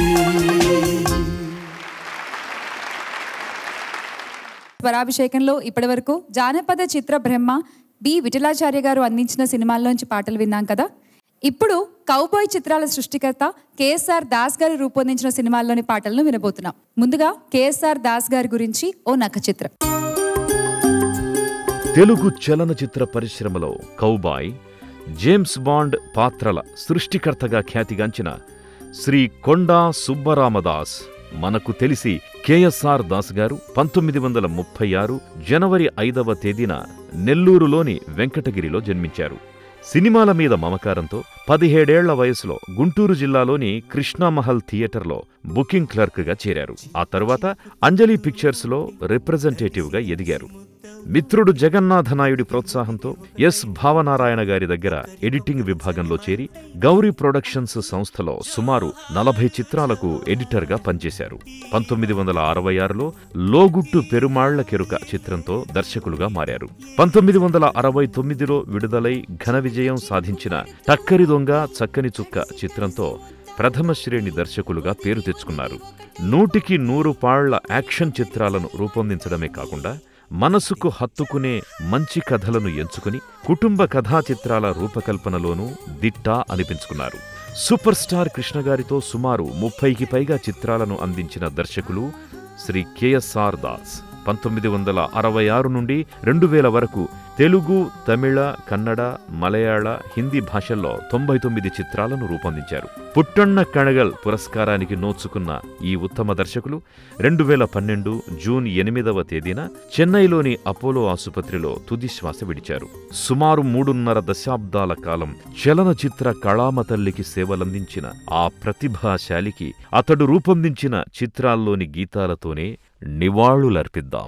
స్వరాభిషేకంలో ఇప్పటివరకు జానపద చిత్ర బ్రహ్మ బి విఠలాచార్య గారు అందించిన సినిమాల్లోంచి పాటలు విన్నాం కదా ఇప్పుడు కౌబాయ్ చిత్రాల సృష్టికర్త కేఎస్ఆర్ దాస్ గారు రూపొందించిన సినిమాల్లోని పాటలను వినబోతున్నాం ముందుగా కేఎస్ఆర్ దాస్ గారి గురించి ఓ నఖ చిత్రం తెలుగు చలనచిత్ర పరిశ్రమలో కౌబాయ్ జేమ్స్ బాండ్ పాత్రల సృష్టికర్తగా ఖ్యాతిగాంచిన శ్రీ కొండా సుబ్బరామదాస్ మనకు తెలిసి కెఎస్ఆర్ దాస్ గారు పంతొమ్మిది వందల ముప్పై ఆరు జనవరి ఐదవ తేదీన నెల్లూరులోని వెంకటగిరిలో జన్మించారు సినిమాల మీద మమకారంతో పదిహేడేళ్ల వయసులో గుంటూరు జిల్లాలోని కృష్ణామహల్ థియేటర్లో బుకింగ్ క్లర్క్గా చేరారు ఆ తరువాత అంజలి పిక్చర్స్లో రిప్రజెంటేటివ్గా ఎదిగారు మిత్రుడు జగన్నాథనాయుడి ప్రోత్సాహంతో ఎస్ భావనారాయణ గారి దగ్గర ఎడిటింగ్ విభాగంలో చేరి గౌరీ ప్రొడక్షన్స్ సంస్థలో సుమారు నలభై చిత్రాలకు ఎడిటర్గా పనిచేశారు పంతొమ్మిది వందల అరవై ఆరులో లోగుట్టు పెరుమాళ్ల కెరుక చిత్రంతో దర్శకులుగా మారారు పంతొమ్మిది వందల అరవై తొమ్మిదిలో విడుదలై ఘన విజయం సాధించిన టక్కరి దొంగ చక్కని చుక్క చిత్రంతో ప్రథమ శ్రేణి దర్శకులుగా పేరు తెచ్చుకున్నారు నూటికి నూరు పాళ్ల యాక్షన్ చిత్రాలను రూపొందించడమే కాకుండా మనసుకు హత్తుకునే మంచి కథలను ఎంచుకుని కుటుంబ కథా చిత్రాల రూపకల్పనలోనూ దిట్టా అనిపించుకున్నారు సూపర్ స్టార్ కృష్ణ గారితో సుమారు ముప్పైకి పైగా చిత్రాలను అందించిన దర్శకులు శ్రీ కెఎస్ఆర్ దాస్ పంతొమ్మిది వందల అరవై ఆరు నుండి రెండు వేల వరకు తెలుగు తమిళ కన్నడ మలయాళ హిందీ భాషల్లో తొంభై తొమ్మిది చిత్రాలను రూపొందించారు పుట్టಣ್ణ కణగల్ పురస్కారానికి నోచుకున్న ఈ ఉత్తమ దర్శకులు రెండు వేల పన్నెండు జూన్ ఎనిమిదవ తేదీన చెన్నైలోని అపోలో ఆసుపత్రిలో తుది శ్వాస విడిచారు సుమారు మూడున్నర దశాబ్దాల కాలం చలనచిత్ర కళామ తల్లికి సేవలందించిన ఆ ప్రతిభాశాలికి అతడు రూపొందించిన చిత్రాల్లోని గీతాలతోనే నివాళులర్పిద్దాం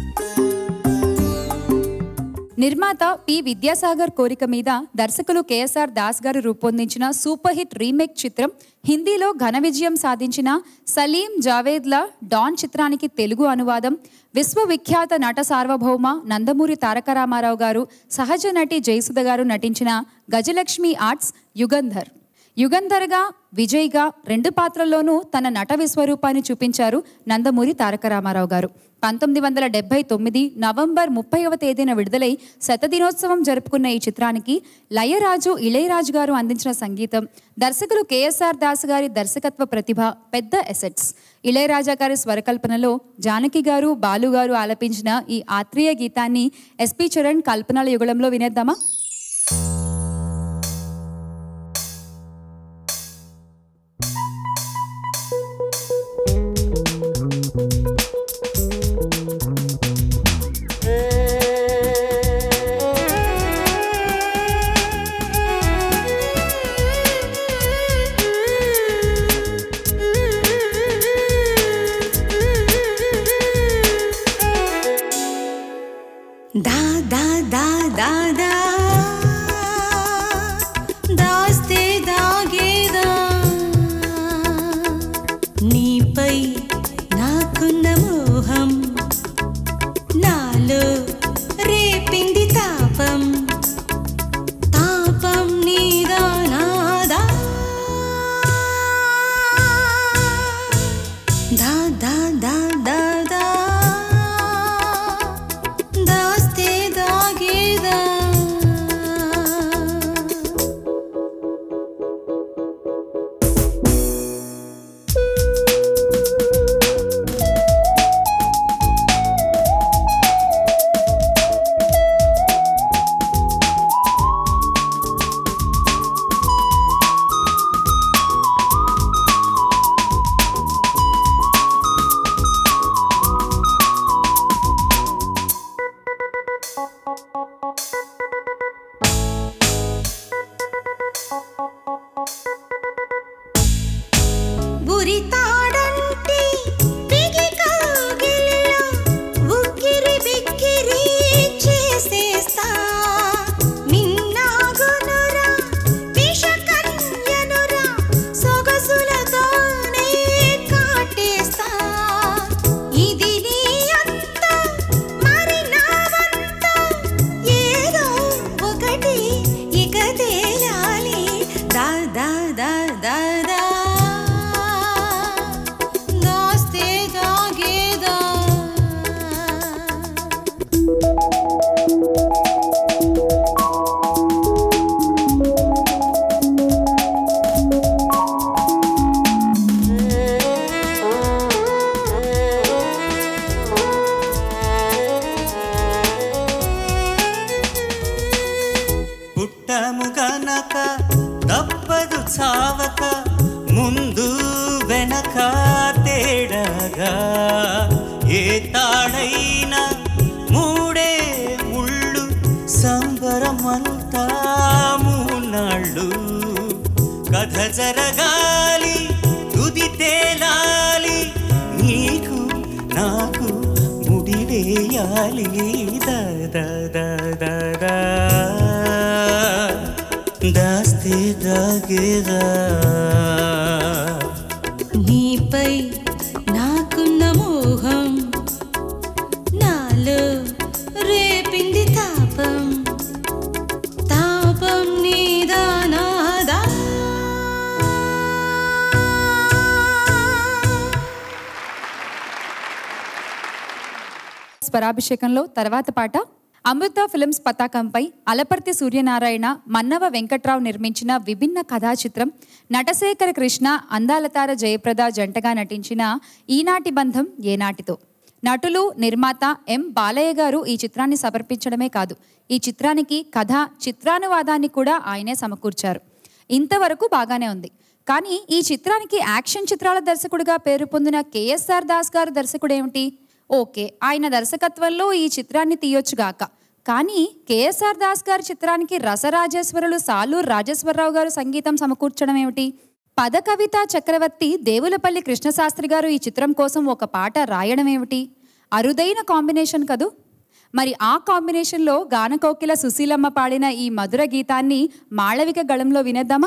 నిర్మాత పి విద్యాసాగర్ కోరిక మీద దర్శకులు కేఎస్ఆర్ దాస్ గారు రూపొందించిన సూపర్ హిట్ రీమేక్ చిత్రం హిందీలో ఘన విజయం సాధించిన సలీం జావేద్ల డాన్ చిత్రానికి తెలుగు అనువాదం విశ్వవిఖ్యాత నట సార్వభౌమ నందమూరి తారక రామారావు గారు సహజ నటి జయసుధ గారు నటించిన గజలక్ష్మి ఆర్ట్స్ యుగంధర్ యుగంధర్గా విజయ్గా రెండు పాత్రల్లోనూ తన నట విశ్వరూపాన్ని చూపించారు నందమూరి తారక రామారావు గారు పంతొమ్మిది వందల డెబ్బై తొమ్మిది నవంబర్ ముప్పైవ తేదీన విడుదలై శతదినోత్సవం జరుపుకున్న ఈ చిత్రానికి లయరాజు ఇళయరాజు గారు అందించిన సంగీతం దర్శకులు కేఎస్ఆర్ దాస్ గారి దర్శకత్వ ప్రతిభ పెద్ద ఎసెట్స్ ఇళయరాజా గారి స్వరకల్పనలో జానకి గారు బాలు గారు ఆలపించిన ఈ ఆత్రేయ గీతాన్ని ఎస్పి చరణ్ కల్పనల యుగళంలో వినేద్దామా దా దా దా దా దా సాగక తప్పదు చావక ముందు వెనక తేడాగా ఏ తాడైనా మూడే ముళ్ళు సంబరమంతా మూనాళ్ళు కథ జరగాలి తుది తేలాలి నీకు నాకు ముడివేయాలి దా దా దా దా దా. దాస్తే దాగేదా నీపై నాకున్న మోహం నాలో రేపింది తాపం తాపం నీదా నాదా స్వరాభిషేకంలో తర్వాత పాట అమృత ఫిల్మ్స్ పతాకంపై అలపర్తి సూర్యనారాయణ మన్నవ వెంకట్రావు నిర్మించిన విభిన్న కథా చిత్రం నటశేఖర కృష్ణ అందాలతార జయప్రద జంటగా నటించిన ఈనాటి బంధం ఏనాటితో నటులు నిర్మాత ఎం బాలయ్య గారు ఈ చిత్రాన్ని సమర్పించడమే కాదు ఈ చిత్రానికి కథ చిత్రానువాదాన్ని కూడా ఆయనే సమకూర్చారు ఇంతవరకు బాగానే ఉంది కానీ ఈ చిత్రానికి యాక్షన్ చిత్రాల దర్శకుడిగా పేరు పొందిన కేఎస్ఆర్ దాస్ గారు దర్శకుడు ఏమిటి ఓకే ఆయన దర్శకత్వంలో ఈ చిత్రాన్ని తీయొచ్చుగాక కానీ కేఎస్ఆర్ దాస్ గారి చిత్రానికి రసరాజేశ్వరులు సాలూరు రాజేశ్వరరావు గారు సంగీతం సమకూర్చడం ఏమిటి పద కవిత చక్రవర్తి దేవులపల్లి కృష్ణశాస్త్రి గారు ఈ చిత్రం కోసం ఒక పాట రాయడం ఏమిటి అరుదైన కాంబినేషన్ కదూ మరి ఆ కాంబినేషన్లో గానకోకిల సుశీలమ్మ పాడిన ఈ మధుర గీతాన్ని మాళవిక గళంలో వినేద్దామా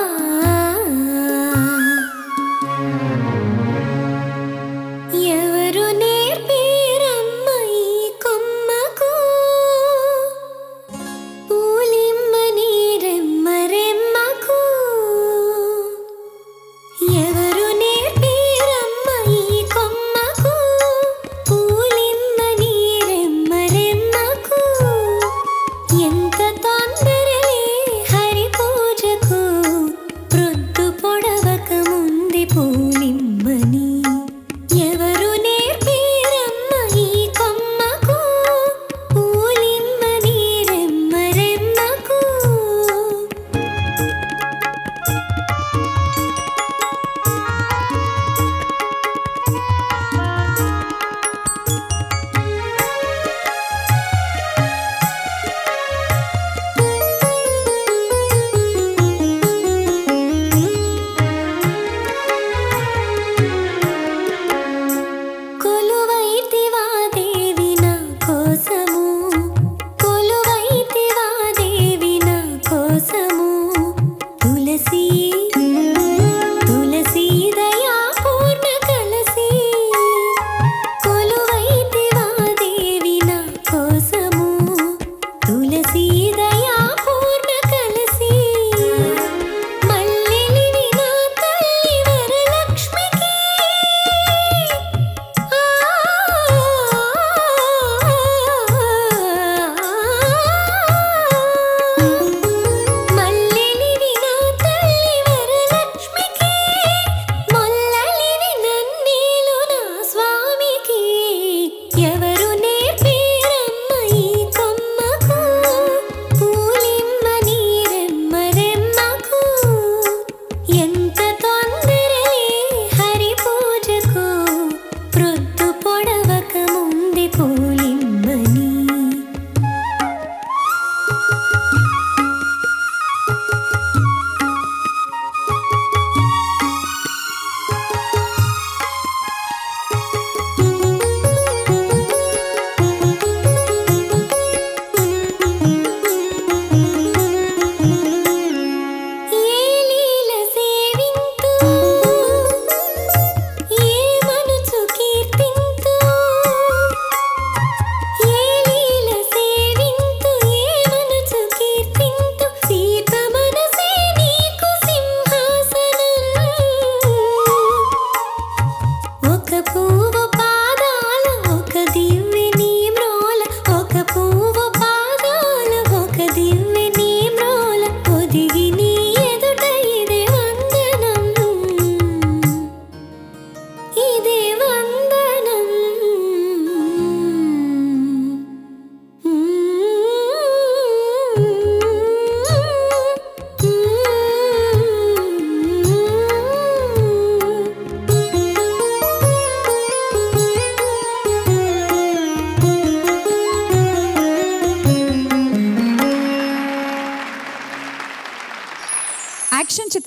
ఎవరు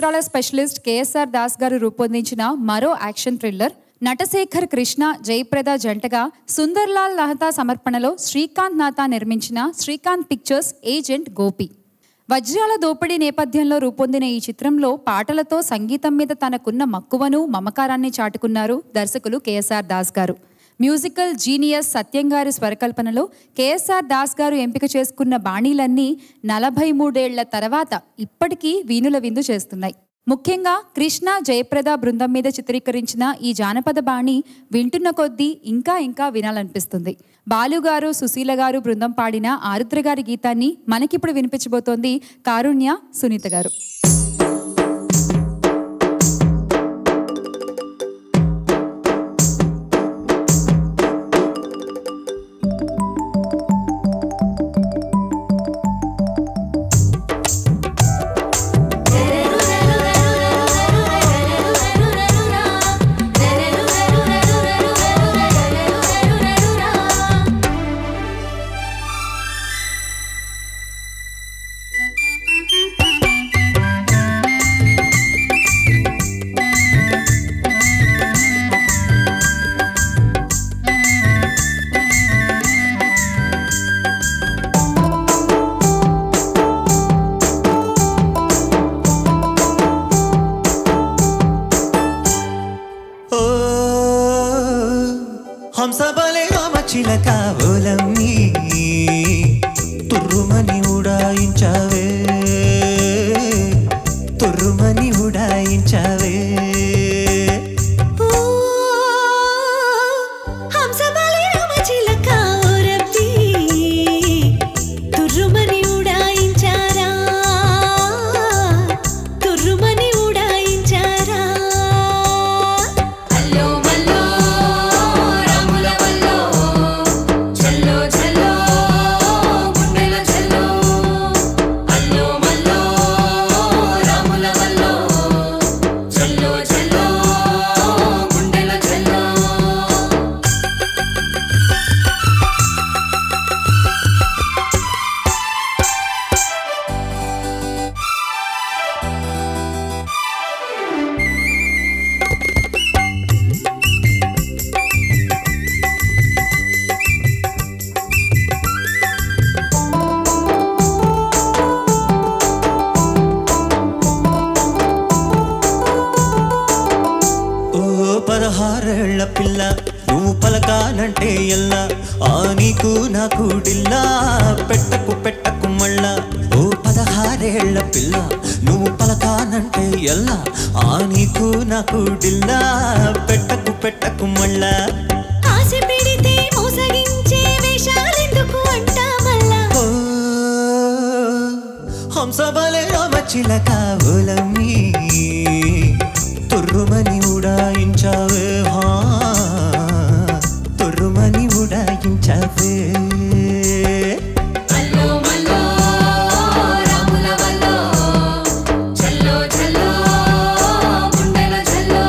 చిత్రాల స్పెషలిస్ట్ కేఎస్ఆర్ దాస్ గారు రూపొందించిన మరో యాక్షన్ థ్రిల్లర్ నటశేఖర్ కృష్ణ జయప్రద జంటగా సుందర్లాల్ లహతా సమర్పణలో శ్రీకాంత్ నాథా నిర్మించిన శ్రీకాంత్ పిక్చర్స్ ఏజెంట్ గోపి వజ్రాల దోపిడీ నేపథ్యంలో రూపొందిన ఈ చిత్రంలో పాటలతో సంగీతం మీద తనకున్న మక్కువను మమకారాన్ని చాటుకున్నారు దర్శకులు కేఎస్ఆర్ దాస్ గారు మ్యూజికల్ జీనియస్ సత్యం గారి స్వరకల్పనలో కేఎస్ఆర్ దాస్ గారు ఎంపిక చేసుకున్న బాణీలన్నీ నలభై మూడేళ్ల తర్వాత ఇప్పటికీ వీణుల విందు చేస్తున్నాయి ముఖ్యంగా కృష్ణ జయప్రద బృందం మీద చిత్రీకరించిన ఈ జానపద బాణి వింటున్న కొద్దీ ఇంకా ఇంకా వినాలనిపిస్తుంది బాలు గారు సుశీల గారు బృందం పాడిన ఆరుద్ర గారి గీతాన్ని మనకిప్పుడు వినిపించబోతోంది కారుణ్య సునీత గారు ఓ హంసబలే రామ చిలక ఓలమ్మి తుర్రుమని ఉడాయించావే తుర్రుమని ఉడాయించావే ఓ హంసబాలి రామచిలక ఓరబ్బి తుర్రుమని ఉడాయించారా తుర్రుమని ఉడాయించారా అల్లో మల్లో రాముల వల్లో చల్లో చల్లో గుండెల చల్లో అల్లో మల్లో రాముల వల్లో చల్లో చల్లో గుండెల చల్లో ఓ పదహారేళ్ల పిల్ల నువ్వు పలకాలంటే ఎల్లా ఆ నీకు నాకు డిల్లా పెట్టకు పెట్టకు మళ్ళా ఓ పదహారేళ్ల పిల్ల నువ్వు పలకానంటే ఎల్లా ఆ నీకు నాకు డిల్లా పెట్టకు పెట్టకు మళ్ళా ఆశ పెడితే మోసగించే వేషాలెందుకు అంటా మళ్ళా ఓ హంసబలే రామ చిలక ఓలమ్మి తుర్రుమని ఉడాయించావే హా తుర్రుమని ఉడాయించావే అల్లో మల్లో రాముల వల్లో చల్లో చల్లో గుండెల చల్లో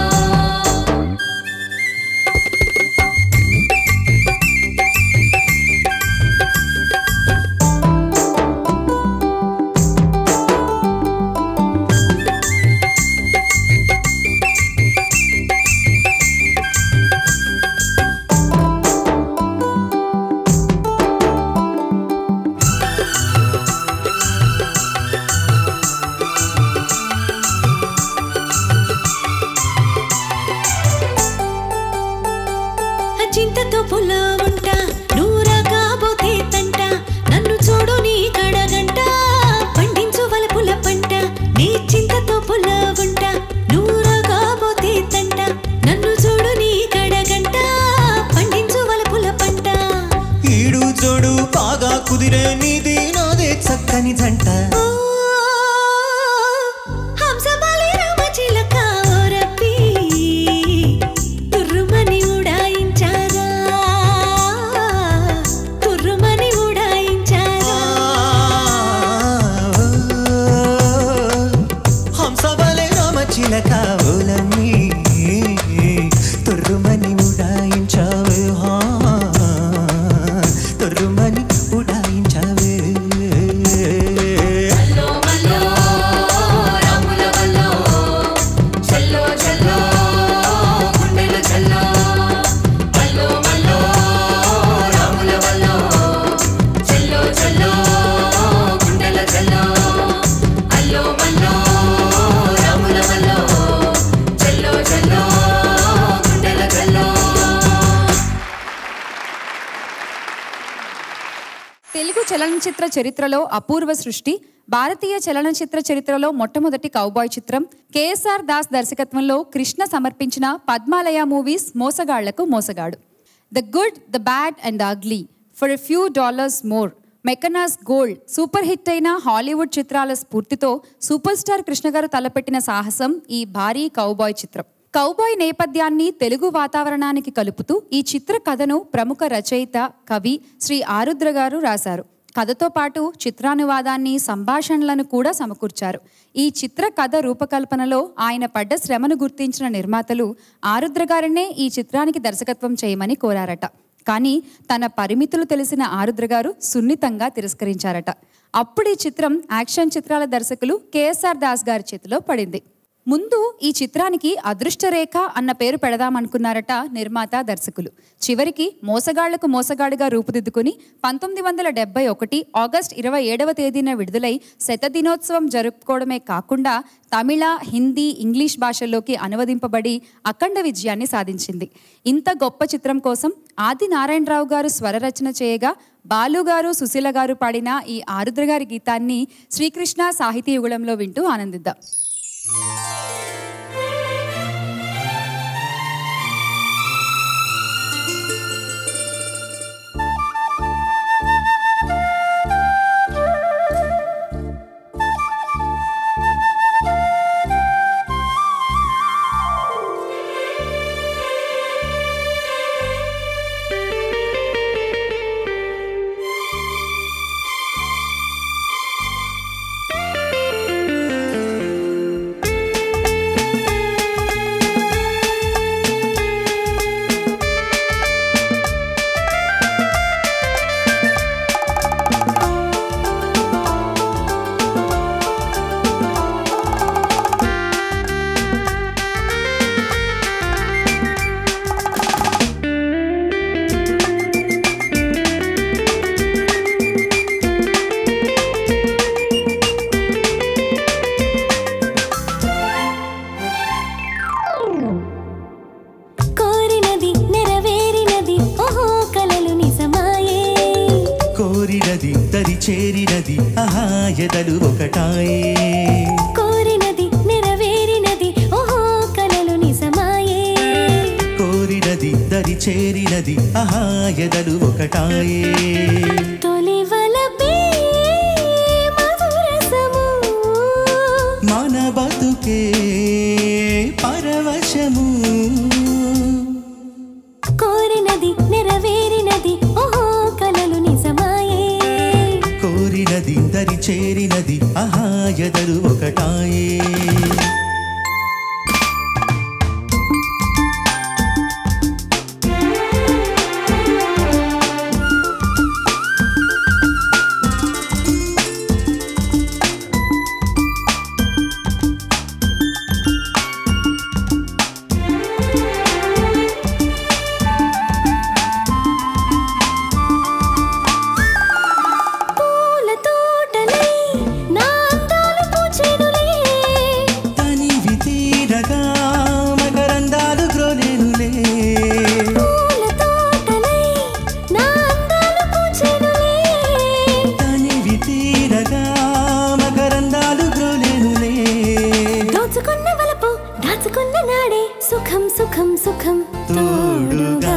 చింతతో పుల్ల ఉంటా నూరా కాబోతే తంట నన్ను చూడు నీ కడగంట పండించు వలపుల పంట నీ చింతతో పుల్ల ఉంటా నూరా కాబోతే తంట నన్ను చూడు నీ కడగంట పండించు వలపుల పంట ఈడు జోడు బాగా కుదిరే నీది నాదే చక్కని జంట ఓ హంసబాలి రామచిలక ఓరబ్బి తుర్రుమని ఉడాయించారా చలనచిత్ర చరిత్రలో అపూర్వ సృష్టి భారతీయ చలనచిత్ర చరిత్రలో మొట్టమొదటి కౌబాయ్ చిత్రం కేఎస్ఆర్ దాస్ దర్శకత్వంలో కృష్ణ సమర్పించిన పద్మాలయ మూవీస్ మోసగాళ్లకు మోసగాడు the good the bad and the ugly for a few dollars more Mackenna's gold super hit అయిన హాలీవుడ్ చిత్రాల స్ఫూర్తితో సూపర్ స్టార్ కృష్ణ గారు తలపెట్టిన సాహసం ఈ భారీ కౌబాయ్ చిత్రం కౌబాయ్ నేపథ్యాన్ని తెలుగు వాతావరణానికి కలుపుతూ ఈ చిత్ర కథను ప్రముఖ రచయిత కవి శ్రీ ఆరుద్ర గారు రాశారు కథతో పాటు చిత్రానువాదాన్ని సంభాషణలను కూడా సమకూర్చారు ఈ చిత్ర కథ రూపకల్పనలో ఆయన పడ్డ శ్రమను గుర్తించిన నిర్మాతలు ఆరుద్ర గారినే ఈ చిత్రానికి దర్శకత్వం చేయమని కోరారట కానీ తన పరిమితులు తెలిసిన ఆరుద్ర గారు సున్నితంగా తిరస్కరించారట అప్పుడు ఈ చిత్రం యాక్షన్ చిత్రాల దర్శకులు కేఎస్ఆర్ దాస్ గారి చేతిలో పడింది ముందు ఈ చిత్రానికి అదృష్టరేఖ అన్న పేరు పెడదామనుకున్నారట నిర్మాత దర్శకులు చివరికి మోసగాళ్లకు మోసగాడిగా రూపుదిద్దుకుని పంతొమ్మిది వందల డెబ్బై ఒకటి ఆగస్ట్ ఇరవై ఏడవ తేదీన విడుదలై శతదినోత్సవం జరుపుకోవడమే కాకుండా తమిళ హిందీ ఇంగ్లీష్ భాషల్లోకి అనువదింపబడి అఖండ విజయాన్ని సాధించింది ఇంత గొప్ప చిత్రం కోసం ఆది నారాయణరావు గారు స్వరరచన చేయగా బాలు గారు సుశీల గారు పాడిన ఈ ఆరుద్ర గారి గీతాన్ని శ్రీకృష్ణ సాహితీ యుగళంలో వింటూ ఆనందిద్దాం కోరినది నెరవేరినది ఓహో కలలు నిజమాయే కోరినది దరి చేరినది ఆహా ఎదలు ఒకటాయే కోరినది నెరవేరినది ఓహో కలలు నిజమాయే కోరినది దరి చేరినది ఆహా ఎదలు ఒకటాయే తొలి వలపే మధురసము మన బతుకే పరవశము కోరినది నెరవేరినది ఓహో కలలు నిజమాయే కోరినది దరి చేరినది ఆహా ఎదలు ఒకటాయే పూల తోటలై నా అందాలు పూచెనులే తనివి తీరగా మకరందాలు గ్రోలేనులే పూల తోటలై నా అందాలు పూచెనులే తనివి తీరగా మకరందాలు గ్రోలేనులే దోచుకున్న వలపు దాచుకున్న నాడే సుఖం సుఖం సుఖం తోడుగా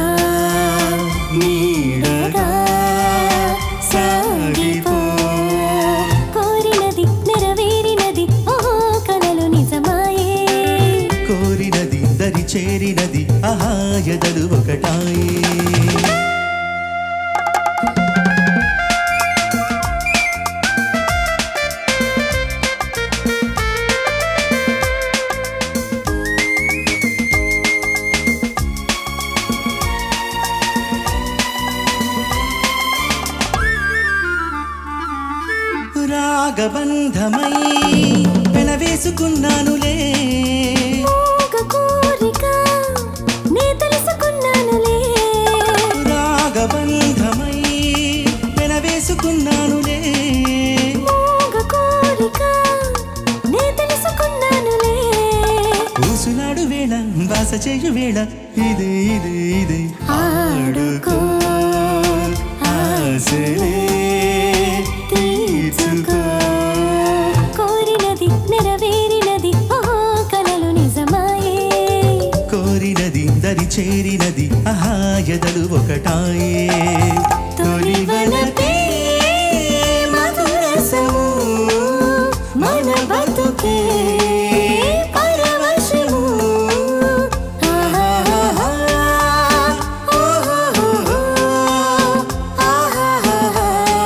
నీడగా సాగిపో కోరినది నెరవేరినది ఓహో కలలు నిజమాయే కోరినది దరి చేరినది ఆహా ఎదలు ఒకటాయే రాగబంధమై పెనవేసుకున్నానులే ఒక కోరిక నే తెలుసుకున్నానులే రాగబంధమై పెనవేసుకున్నానులే ఒక కోరిక నే తెలుసుకున్నానులే ఊసులాడు వేళ వాస చేయు వేళ ఇదే ఇదే ఇదే ఆడుకో ఆశలే తీర్చుకో కోరినది నెరవేరినది ఓ కలలు నిజమాయే కోరినది దరి చేరినది ఆహా ఎదలు ఒకటాయే తొలి వలపే మధురసము మన బతుకే పరవశము ఆహాహా, ఓహోహో, ఆహాహా,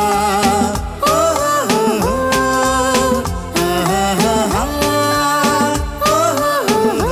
ఓహోహో, ఆహాహా, ఓహోహో,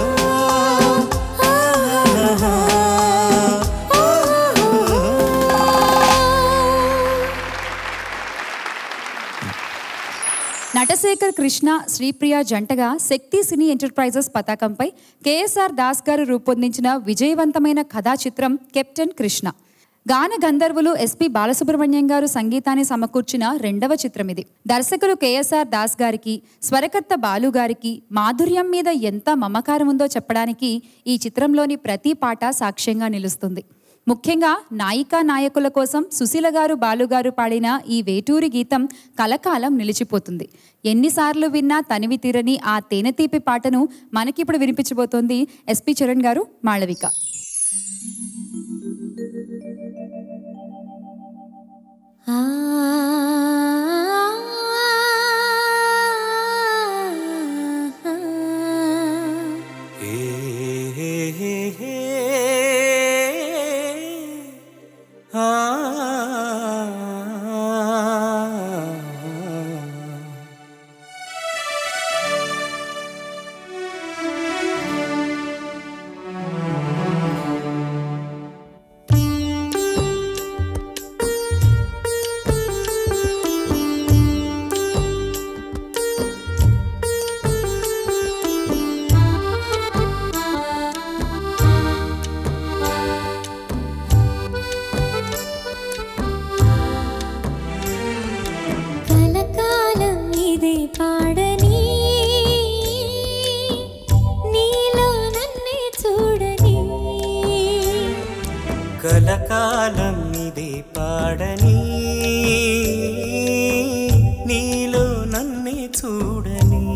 నటశేఖర్ కృష్ణ శ్రీప్రియ జంటగా శక్తి సినీ ఎంటర్ప్రైజెస్ పతాకంపై కేఎస్ఆర్ దాస్ గారు రూపొందించిన విజయవంతమైన కథా చిత్రం కెప్టెన్ కృష్ణ గాన గంధర్వులు ఎస్పి బాలసుబ్రహ్మణ్యం గారు సంగీతాన్ని సమకూర్చిన రెండవ చిత్రం ఇది దర్శకులు కేఎస్ఆర్ దాస్ గారికి స్వరకర్త బాలు గారికి మాధుర్యం మీద ఎంత మమకారం ఉందో చెప్పడానికి ఈ చిత్రంలోని ప్రతి పాట సాక్ష్యంగా నిలుస్తుంది ముఖ్యంగా నాయికా నాయకుల కోసం సుశీల గారు బాలుగారు పాడిన ఈ వేటూరి గీతం కలకాలం నిలిచిపోతుంది ఎన్నిసార్లు విన్నా తనివి తీరని ఆ తేనెతీపి పాటను మనకిప్పుడు వినిపించబోతోంది ఎస్పి చరణ్ గారు మాళవిక ఆ హే హే హే హే ఆ కలకాలం ఇదే పాడని నీలో నన్నే చూడని కలకాలం ఇదే పాడని నీలో నన్నే చూడని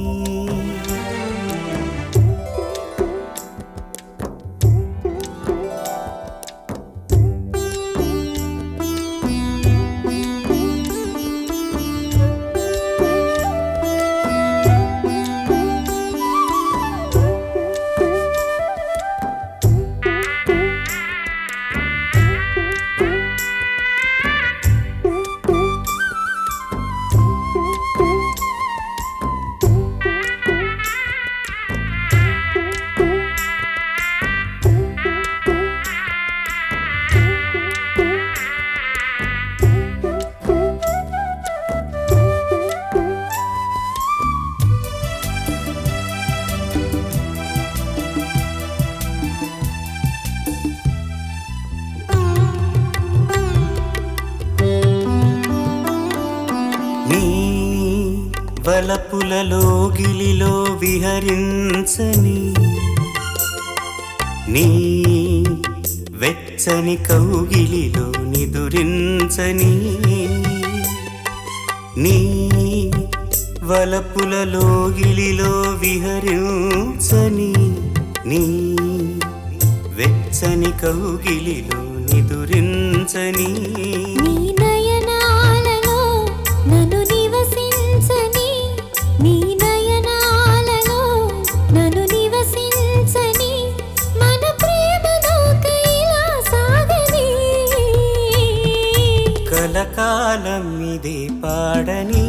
నీ వలపులలో గిలిలో విహరించని నీ వెచ్చని కౌగిలిలో నిదురించని నీ వలపులలో గిలిలో విహరించని నీ వెచ్చని కౌగిలిలో నిదురించని నీ నయనాలలో నన్ను నివసించని నీ నయనాలలో నన్ను నివసించని మన ప్రేమ నౌకైలా సాగని కలకాలం ఇదే పాడని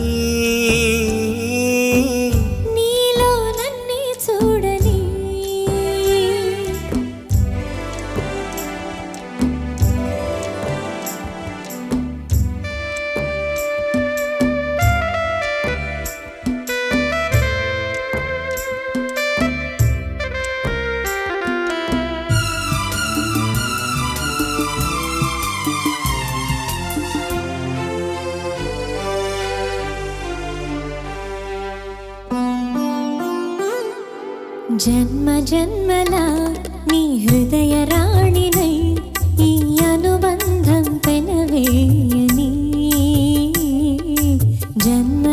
నీలో నన్నే చూడని జన్మ జన్మల నీ హృదయ రాణినై ఈ అనుబంధం పెనవేయని జన్మ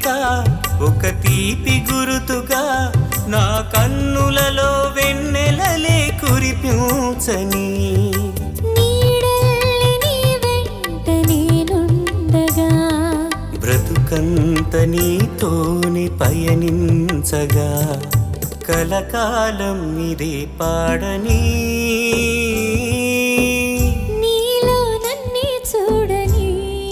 నీడగా ఒక తీపి గురుతుగా నా కన్నులలో వెన్నెలలే కురిపించని నీడల్లి నీ వెంట నేనుండగా బ్రతుకంత నీతోని పయనించగా కలకాలం ఇదే పాడని నీలో నన్నే చూడని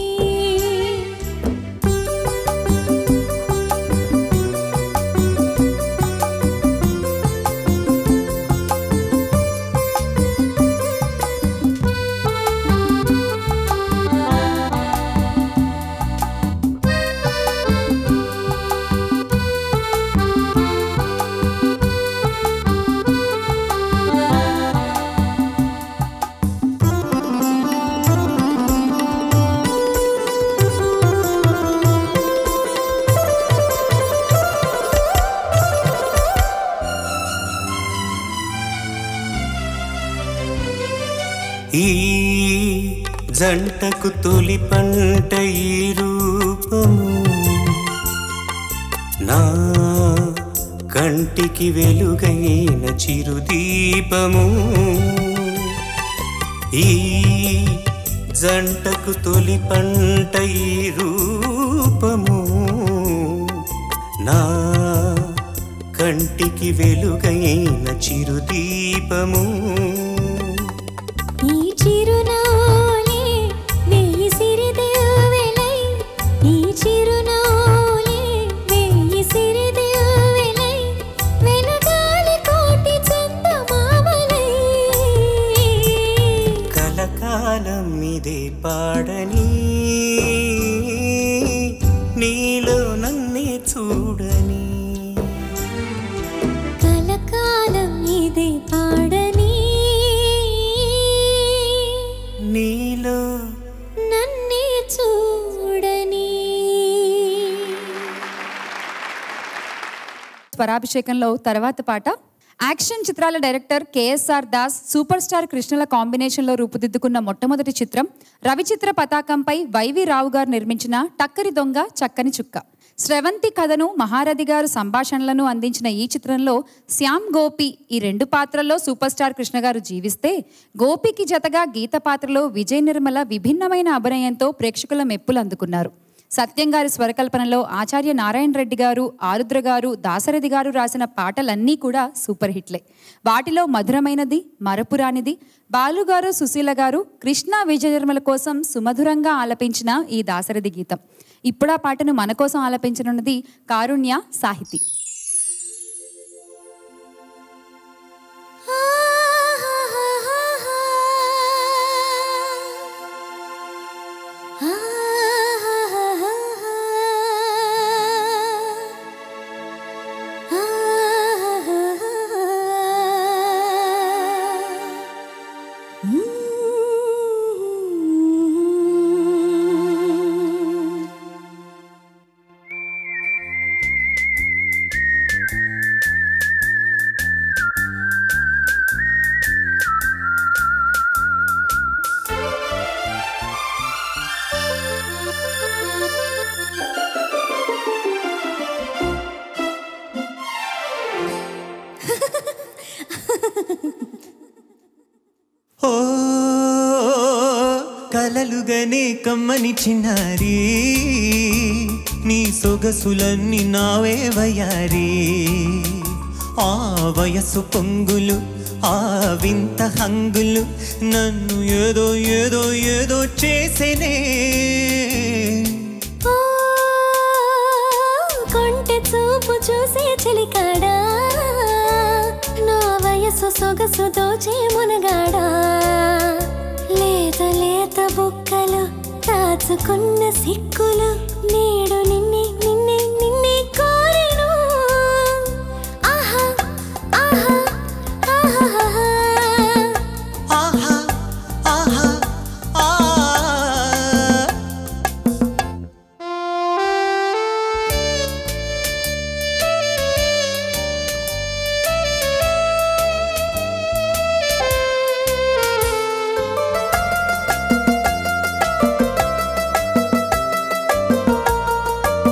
ఈ జంటకు తొలి పంట ఈ రూపము నా కంటికి వెలుగైన చిరుదీపము ఈ జంటకు తొలి పంట ఈ రూపము నా కంటికి వెలుగైన చిరుదీపము ఈ చిరునవ్వులే వెయ్యి సిరిదేవెలై ఈ చిరునవ్వులే వెయ్యి సిరిదేవెలై వెనకాలి కోటి చందమామలై కలకాలం ఇదే పాడని నీలో నన్నే చూడని కలకాలం ఇదే పాడని నీలో నన్నే చూడని స్వరాభిషేకంలో తర్వాత పాట యాక్షన్ చిత్రాల director KSR Das super star కృష్ణల కాంబినేషన్లో రూపుదిద్దుకున్న మొట్టమొదటి చిత్రం రవిచిత్ర పతాకంపై వైవి రావు గారు నిర్మించిన టక్కరి దొంగ చక్కని చుక్క స్రవంతి కథను మహారథి గారు సంభాషణలను అందించిన ఈ చిత్రంలో శ్యామ్ గోపి ఈ రెండు పాత్రల్లో సూపర్ స్టార్ కృష్ణ గారు జీవిస్తే గోపికి జతగా గీత పాత్రలో విజయ్ నిర్మల విభిన్నమైన అభినయంతో ప్రేక్షకుల మెప్పులు అందుకున్నారు సత్యం గారి స్వరకల్పనలో ఆచార్య నారాయణ రెడ్డి గారు ఆరుద్ర గారు దాసరథి గారు రాసిన పాటలన్నీ కూడా సూపర్ హిట్లే వాటిలో మధురమైనది మరపురానిది బాలుగారు సుశీల గారు కృష్ణ విజయనిర్మల కోసం సుమధురంగా ఆలపించిన ఈ దాసరథి గీతం ఇప్పుడు ఆ పాటను మన కోసం ఆలపించనున్నది కారుణ్య సాహితీ ఓ కలలుగనే కమ్మని చిన్నారి నీ సొగసులన్నీ నావే వయారి ఆ వయసు పొంగులు ఆ వింత హంగులు నన్ను ఏదో ఏదో ఏదో చేసేనే ఓ, కొంటె చూపు చూసే చెలికాడా నా వయసు సొగసు దోచే మునగాడా లేత లేత బుక్కలు దాచుకున్న సిక్కులు నేడు నిన్నే నిన్నే నిన్నే కోరెను ఆహా ఆహా ఆహా ఆహా ఆహా ఆ ఆ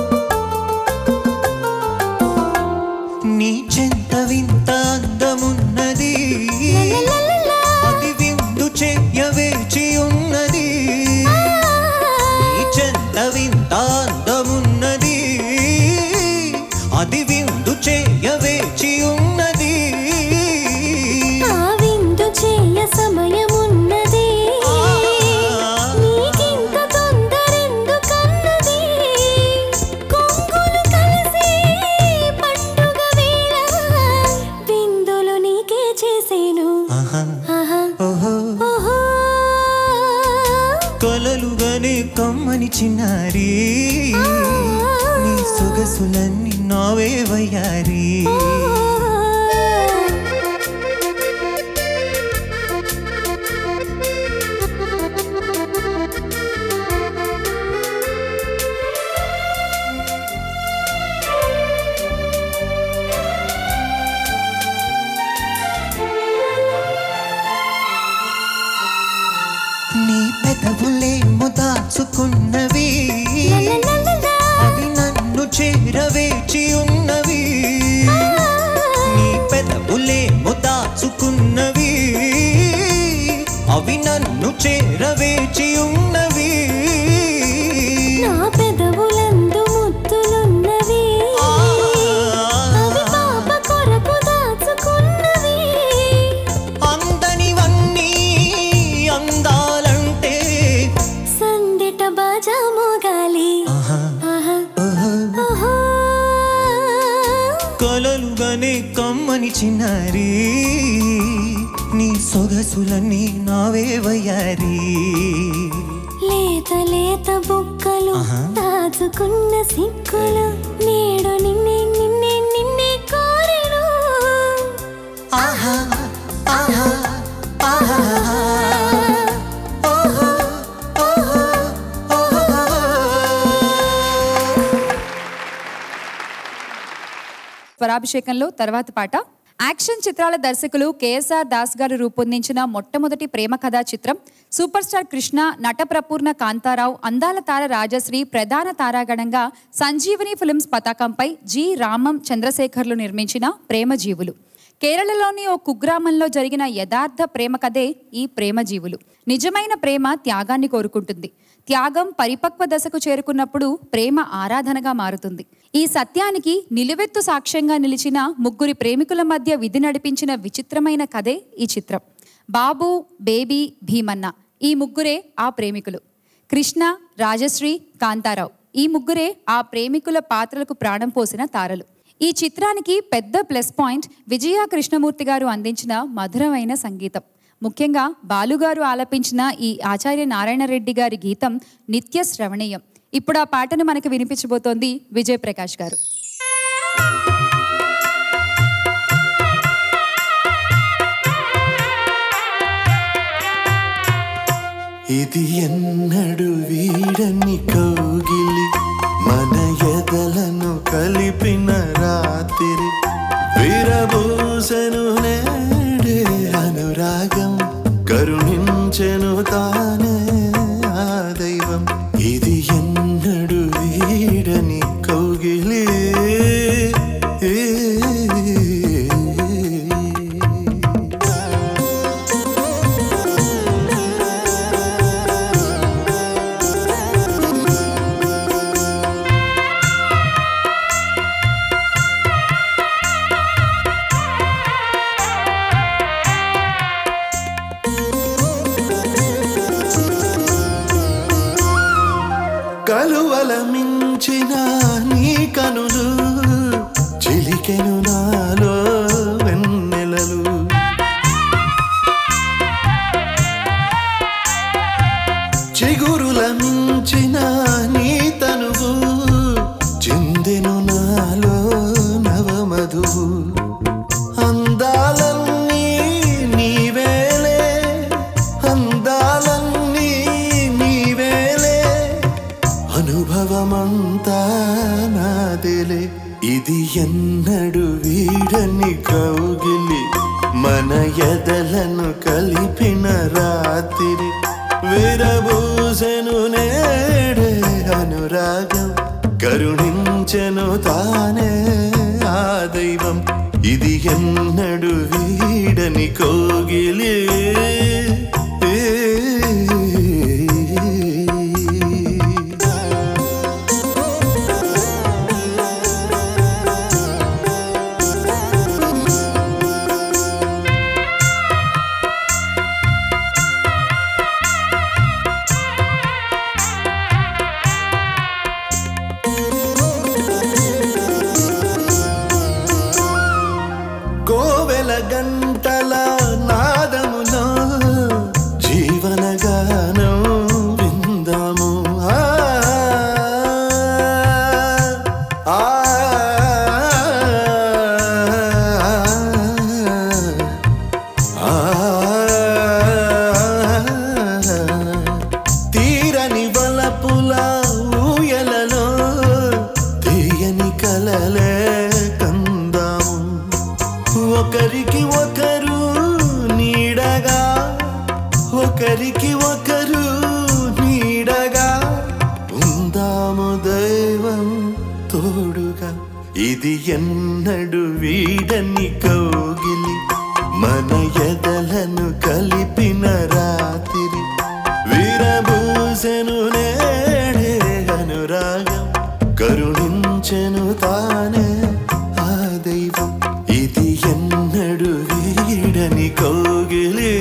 కలుగనే కమ్మని చిన్నారి నీ సొగసులన్నీ నావే వయ్యారి నీ పెదవులే ముదాచుకున్నవి అవి నన్ను చేరవేచి ఉన్నవి నీ పెదవులే ముదాచుకున్నవి అవి నన్ను చేరవేచి ఉన్నవి నా పెదవులందు ముద్దులున్నవి అవి పాప కొరకు దాచుకున్నవి అందనివన్నీ అందాలంటే సందిట బాజా మోగాలి ఆహా, ఆహా, ఓహో, ఆహా. కలలుగానే కమ్మని చిన్నారి నీ సొగసులన్నీ నావే వయ్యారి లేత లేత బుక్కలు ఆహా. దాచుకున్న సిక్కులు నేడు నిన్నే నిన్నే నిన్నే కోరెను ఆహా ఆహా ఆహా ఓహో ఓహో ఓహో స్వరాభిషేకంలో తర్వాత పాట యాక్షన్ చిత్రాల దర్శకులు కేఎస్ఆర్ దాస్ గారు రూపొందించిన మొట్టమొదటి ప్రేమ కథా చిత్రం సూపర్ స్టార్ కృష్ణ నటప్రపూర్ణ కాంతారావు అందాల తార రాజశ్రీ ప్రధాన తారాగణంగా సంజీవని ఫిల్మ్స్ పతాకంపై జి రామం చంద్రశేఖర్లు నిర్మించిన ప్రేమ జీవులు కేరళలోని ఓ కుగ్రామంలో జరిగిన యథార్థ ప్రేమ కథే ఈ ప్రేమ జీవులు నిజమైన ప్రేమ త్యాగాన్ని కోరుకుంటుంది త్యాగం పరిపక్వ దశకు చేరుకున్నప్పుడు ప్రేమ ఆరాధనగా మారుతుంది ఈ సత్యానికి నిలువెత్తు సాక్ష్యంగా నిలిచిన ముగ్గురి ప్రేమికుల మధ్య విధి నడిపించిన విచిత్రమైన కథే ఈ చిత్రం బాబు బేబీ భీమన్న ఈ ముగ్గురే ఆ ప్రేమికులు కృష్ణ రాజశ్రీ కాంతారావు ఈ ముగ్గురే ఆ ప్రేమికుల పాత్రలకు ప్రాణం పోసిన తారలు ఈ చిత్రానికి పెద్ద ప్లస్ పాయింట్ విజయ కృష్ణమూర్తి గారు అందించిన మధురమైన సంగీతం ముఖ్యంగా బాలుగారు ఆలపించిన ఈ ఆచార్య నారాయణ రెడ్డి గారి గీతం నిత్య శ్రవణీయం ఇప్పుడు ఆ పాటను మనకు వినిపించబోతోంది విజయ్ ప్రకాష్ గారు ఇది ఎన్నడు వీడని కౌగిలి మన ఎదలను కలిపిన రాత్రి విరబూసెను నేడే అనురాగం కరుణించెను తానే ఆ దైవం ఇది ఎన్నడు వీడని కౌగిలి కలువల మించిన నీ కనులు చిలికెను నాలో వెన్నెలలు చిగురుల మించిన నీ తనువు చిందెను నాలో నవమధువు అందాలన్నీ నీవేలే అందాలన్నీ నీవేలే అనుభవమంతా నాదిలే ఇది ఎన్నడు వీడని కౌగిలి మన ఎదలను కలిపిన రాత్రి విరబూసెను నేడే అనురాగం కరుణించెను తానే ఆ దైవం ఇది ఎన్నడు వీడని కోగిలి కోవెల గంటల నాదములో వలపుల ఊయలలో తీయని కలలే కందాము ఒకరికి ఒకరు నీడగా ఒకరికి ఒకరు నీడగా ఉందాము దైవం తోడుగా ఇది ఎన్నడు వీడని కౌగిలి మన ఎదలను కలిపిన రాత్రి వీరభూసెను నేడే అనురాగం కరుణించెను తానే ఆ దైవం ఇది ఎన్నడు వీడని కౌగిలి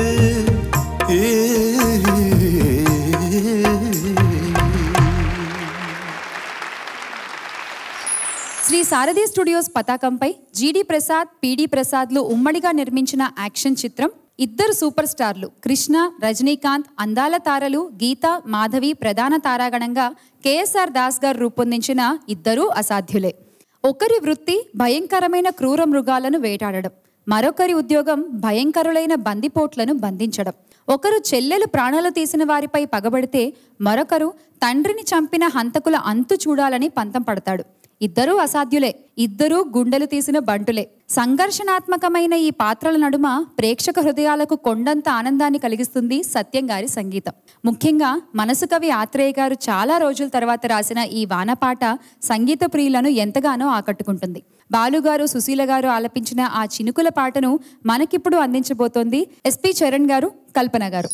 శ్రీ సారథి స్టూడియోస్ పతాకంపై జీడి ప్రసాద్ పిడి ప్రసాద్లు ఉమ్మడిగా నిర్మించిన యాక్షన్ చిత్రం ఇద్దరు సూపర్ స్టార్లు కృష్ణ రజనీకాంత్ అందాల తారలు గీత మాధవి ప్రధాన తారాగణంగా కేఎస్ఆర్ దాస్ గారు రూపొందించిన ఇద్దరూ అసాధ్యులే ఒకరి వృత్తి భయంకరమైన క్రూర మృగాలను వేటాడడం మరొకరి ఉద్యోగం భయంకరులైన బందిపోట్లను బంధించడం ఒకరు చెల్లెలు ప్రాణాలు తీసిన వారిపై పగబడితే మరొకరు తండ్రిని చంపిన హంతకుల అంతు చూడాలని పంతం పడతాడు ఇద్దరూ అసాధ్యులే ఇద్దరూ గుండెలు తీసిన బంటులే సంఘర్షణాత్మకమైన ఈ పాత్రల నడుమ ప్రేక్షక హృదయాలకు కొండంత ఆనందాన్ని కలిగిస్తుంది సత్యం గారి సంగీతం ముఖ్యంగా మనసు కవి ఆత్రేయ గారు చాలా రోజుల తర్వాత రాసిన ఈ వానపాట సంగీత ప్రియులను ఎంతగానో ఆకట్టుకుంటుంది బాలుగారు సుశీల గారు ఆలపించిన ఆ చినుకుల పాటను మనకిప్పుడు అందించబోతోంది ఎస్పి చరణ్ గారు కల్పన గారు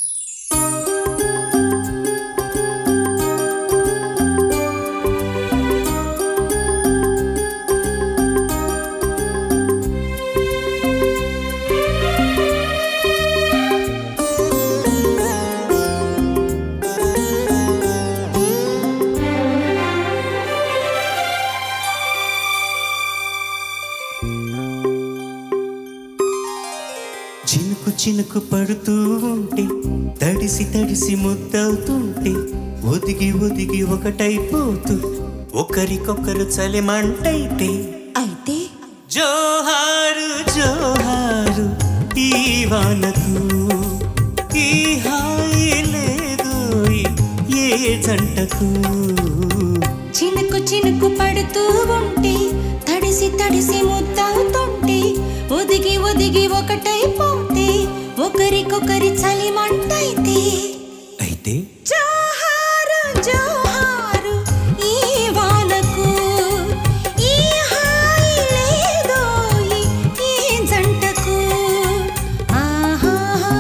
చినుకు చినుకు పడుతూ ఉంటే తడిసి తడిసి ముద్దవుతుంటే ఒదిగి ఒదిగి ఒకటైపోతూ ఒకరికొకరు చలిమంటైతే అయితే జోహారు జోహారు ఈ వానకు ఈ హాయి లేదు ఏ జంటకు చినుకు చినుకు పడుతూ ఉంటే తడిసి తడిసి ముద్దవుతుంటే ఒదిగి ఒదిగి ఒకటైపోతే ఒకరికొకరి చలిమంటైతే అయితే జోహారు జోహారు ఈ వానకు ఈ హాయి లేదోయ్ ఈ జంటకు ఆహాహా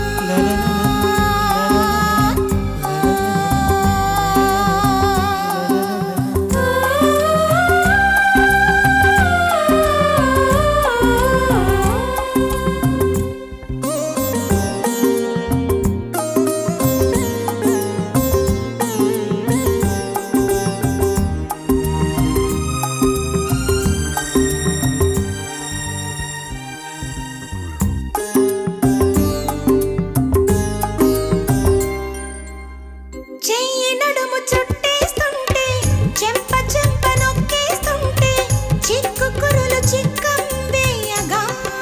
చెయ్యి నడుము చుట్టేస్తుంటే చెంప చెంప నొక్కేస్తుంటే చిక్కు కురులు చిక్కం వేయగా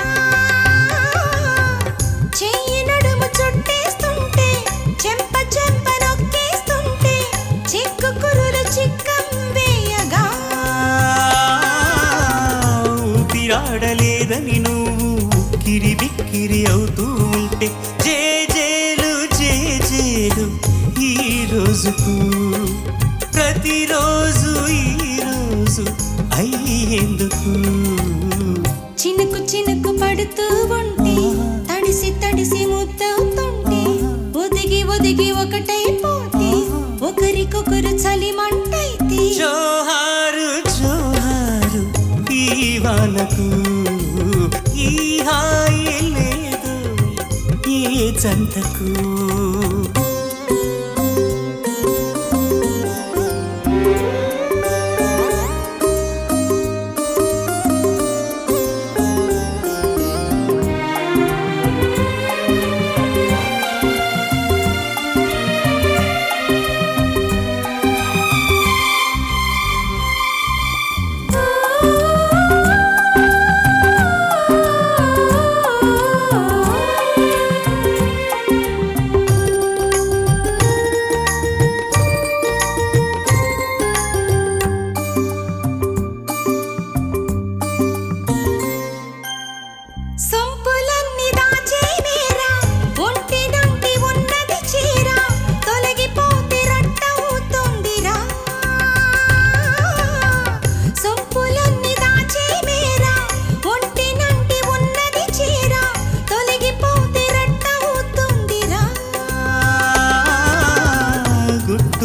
చెయ్యి నడుము చుట్టేస్తుంటే చెంప చెంప నొక్కేస్తుంటే చిక్కు కురులు చిక్కం వేయగా ఊపిరాడలేదని నువ్వు ఉక్కిరి బిక్కిరి అవుతూ ఉంటే జే జేలు జే జేలు ఈ రోజుకు ప్రతిరోజు ఈ రోజు అయ్యేందుకు చినుకు చినుకు పడుతూ ఉంటే తడిసి తడిసి ముద్దవుతుంటే ఒదిగి ఒదిగి ఒకటైపోతే ఒకరికొకరు చలిమంటైతే జోహారు జోహారు ఈ వానకు ఈ హాయి లేదు ఏ జంతకు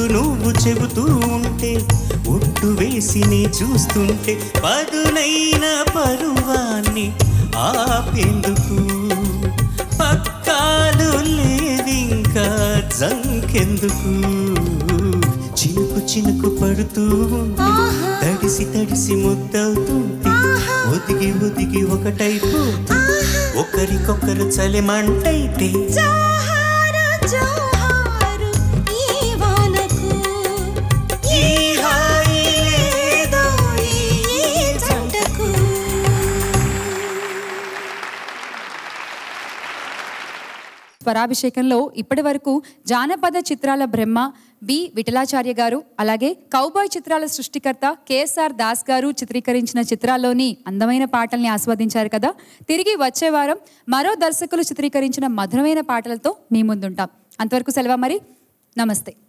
నువ్వు చెబుతూ ఉంటే ఒట్టు వేసి నీ చూస్తుంటే పదునైన పరువాన్ని ఆపేందుకు పక్కాలు లేవింకా జంకెందుకు చినుకు చినుకు పడుతూ ఉంటే తడిసి తడిసి ముద్దవుతుంటే ఒదిగి ఒదిగి ఒకటైపోతే ఒకరికొకరు చలిమంటైతే జోహారు జోహారు ఈ వానకు ఈ హాయి ఏదో ఈ జంటకు స్వరాభిషేకంలో ఇప్పటి వరకు జానపద చిత్రాల బ్రహ్మ బి విఠలాచార్య గారు అలాగే కౌబాయ్ చిత్రాల సృష్టికర్త కేఎస్ఆర్ దాస్ గారు చిత్రీకరించిన చిత్రాల్లోని అందమైన పాటల్ని ఆస్వాదించారు కదా తిరిగి వచ్చే వారం మరో దర్శకులు చిత్రీకరించిన మధురమైన పాటలతో మీ ముందుంటాం అంతవరకు సెలవు మరి నమస్తే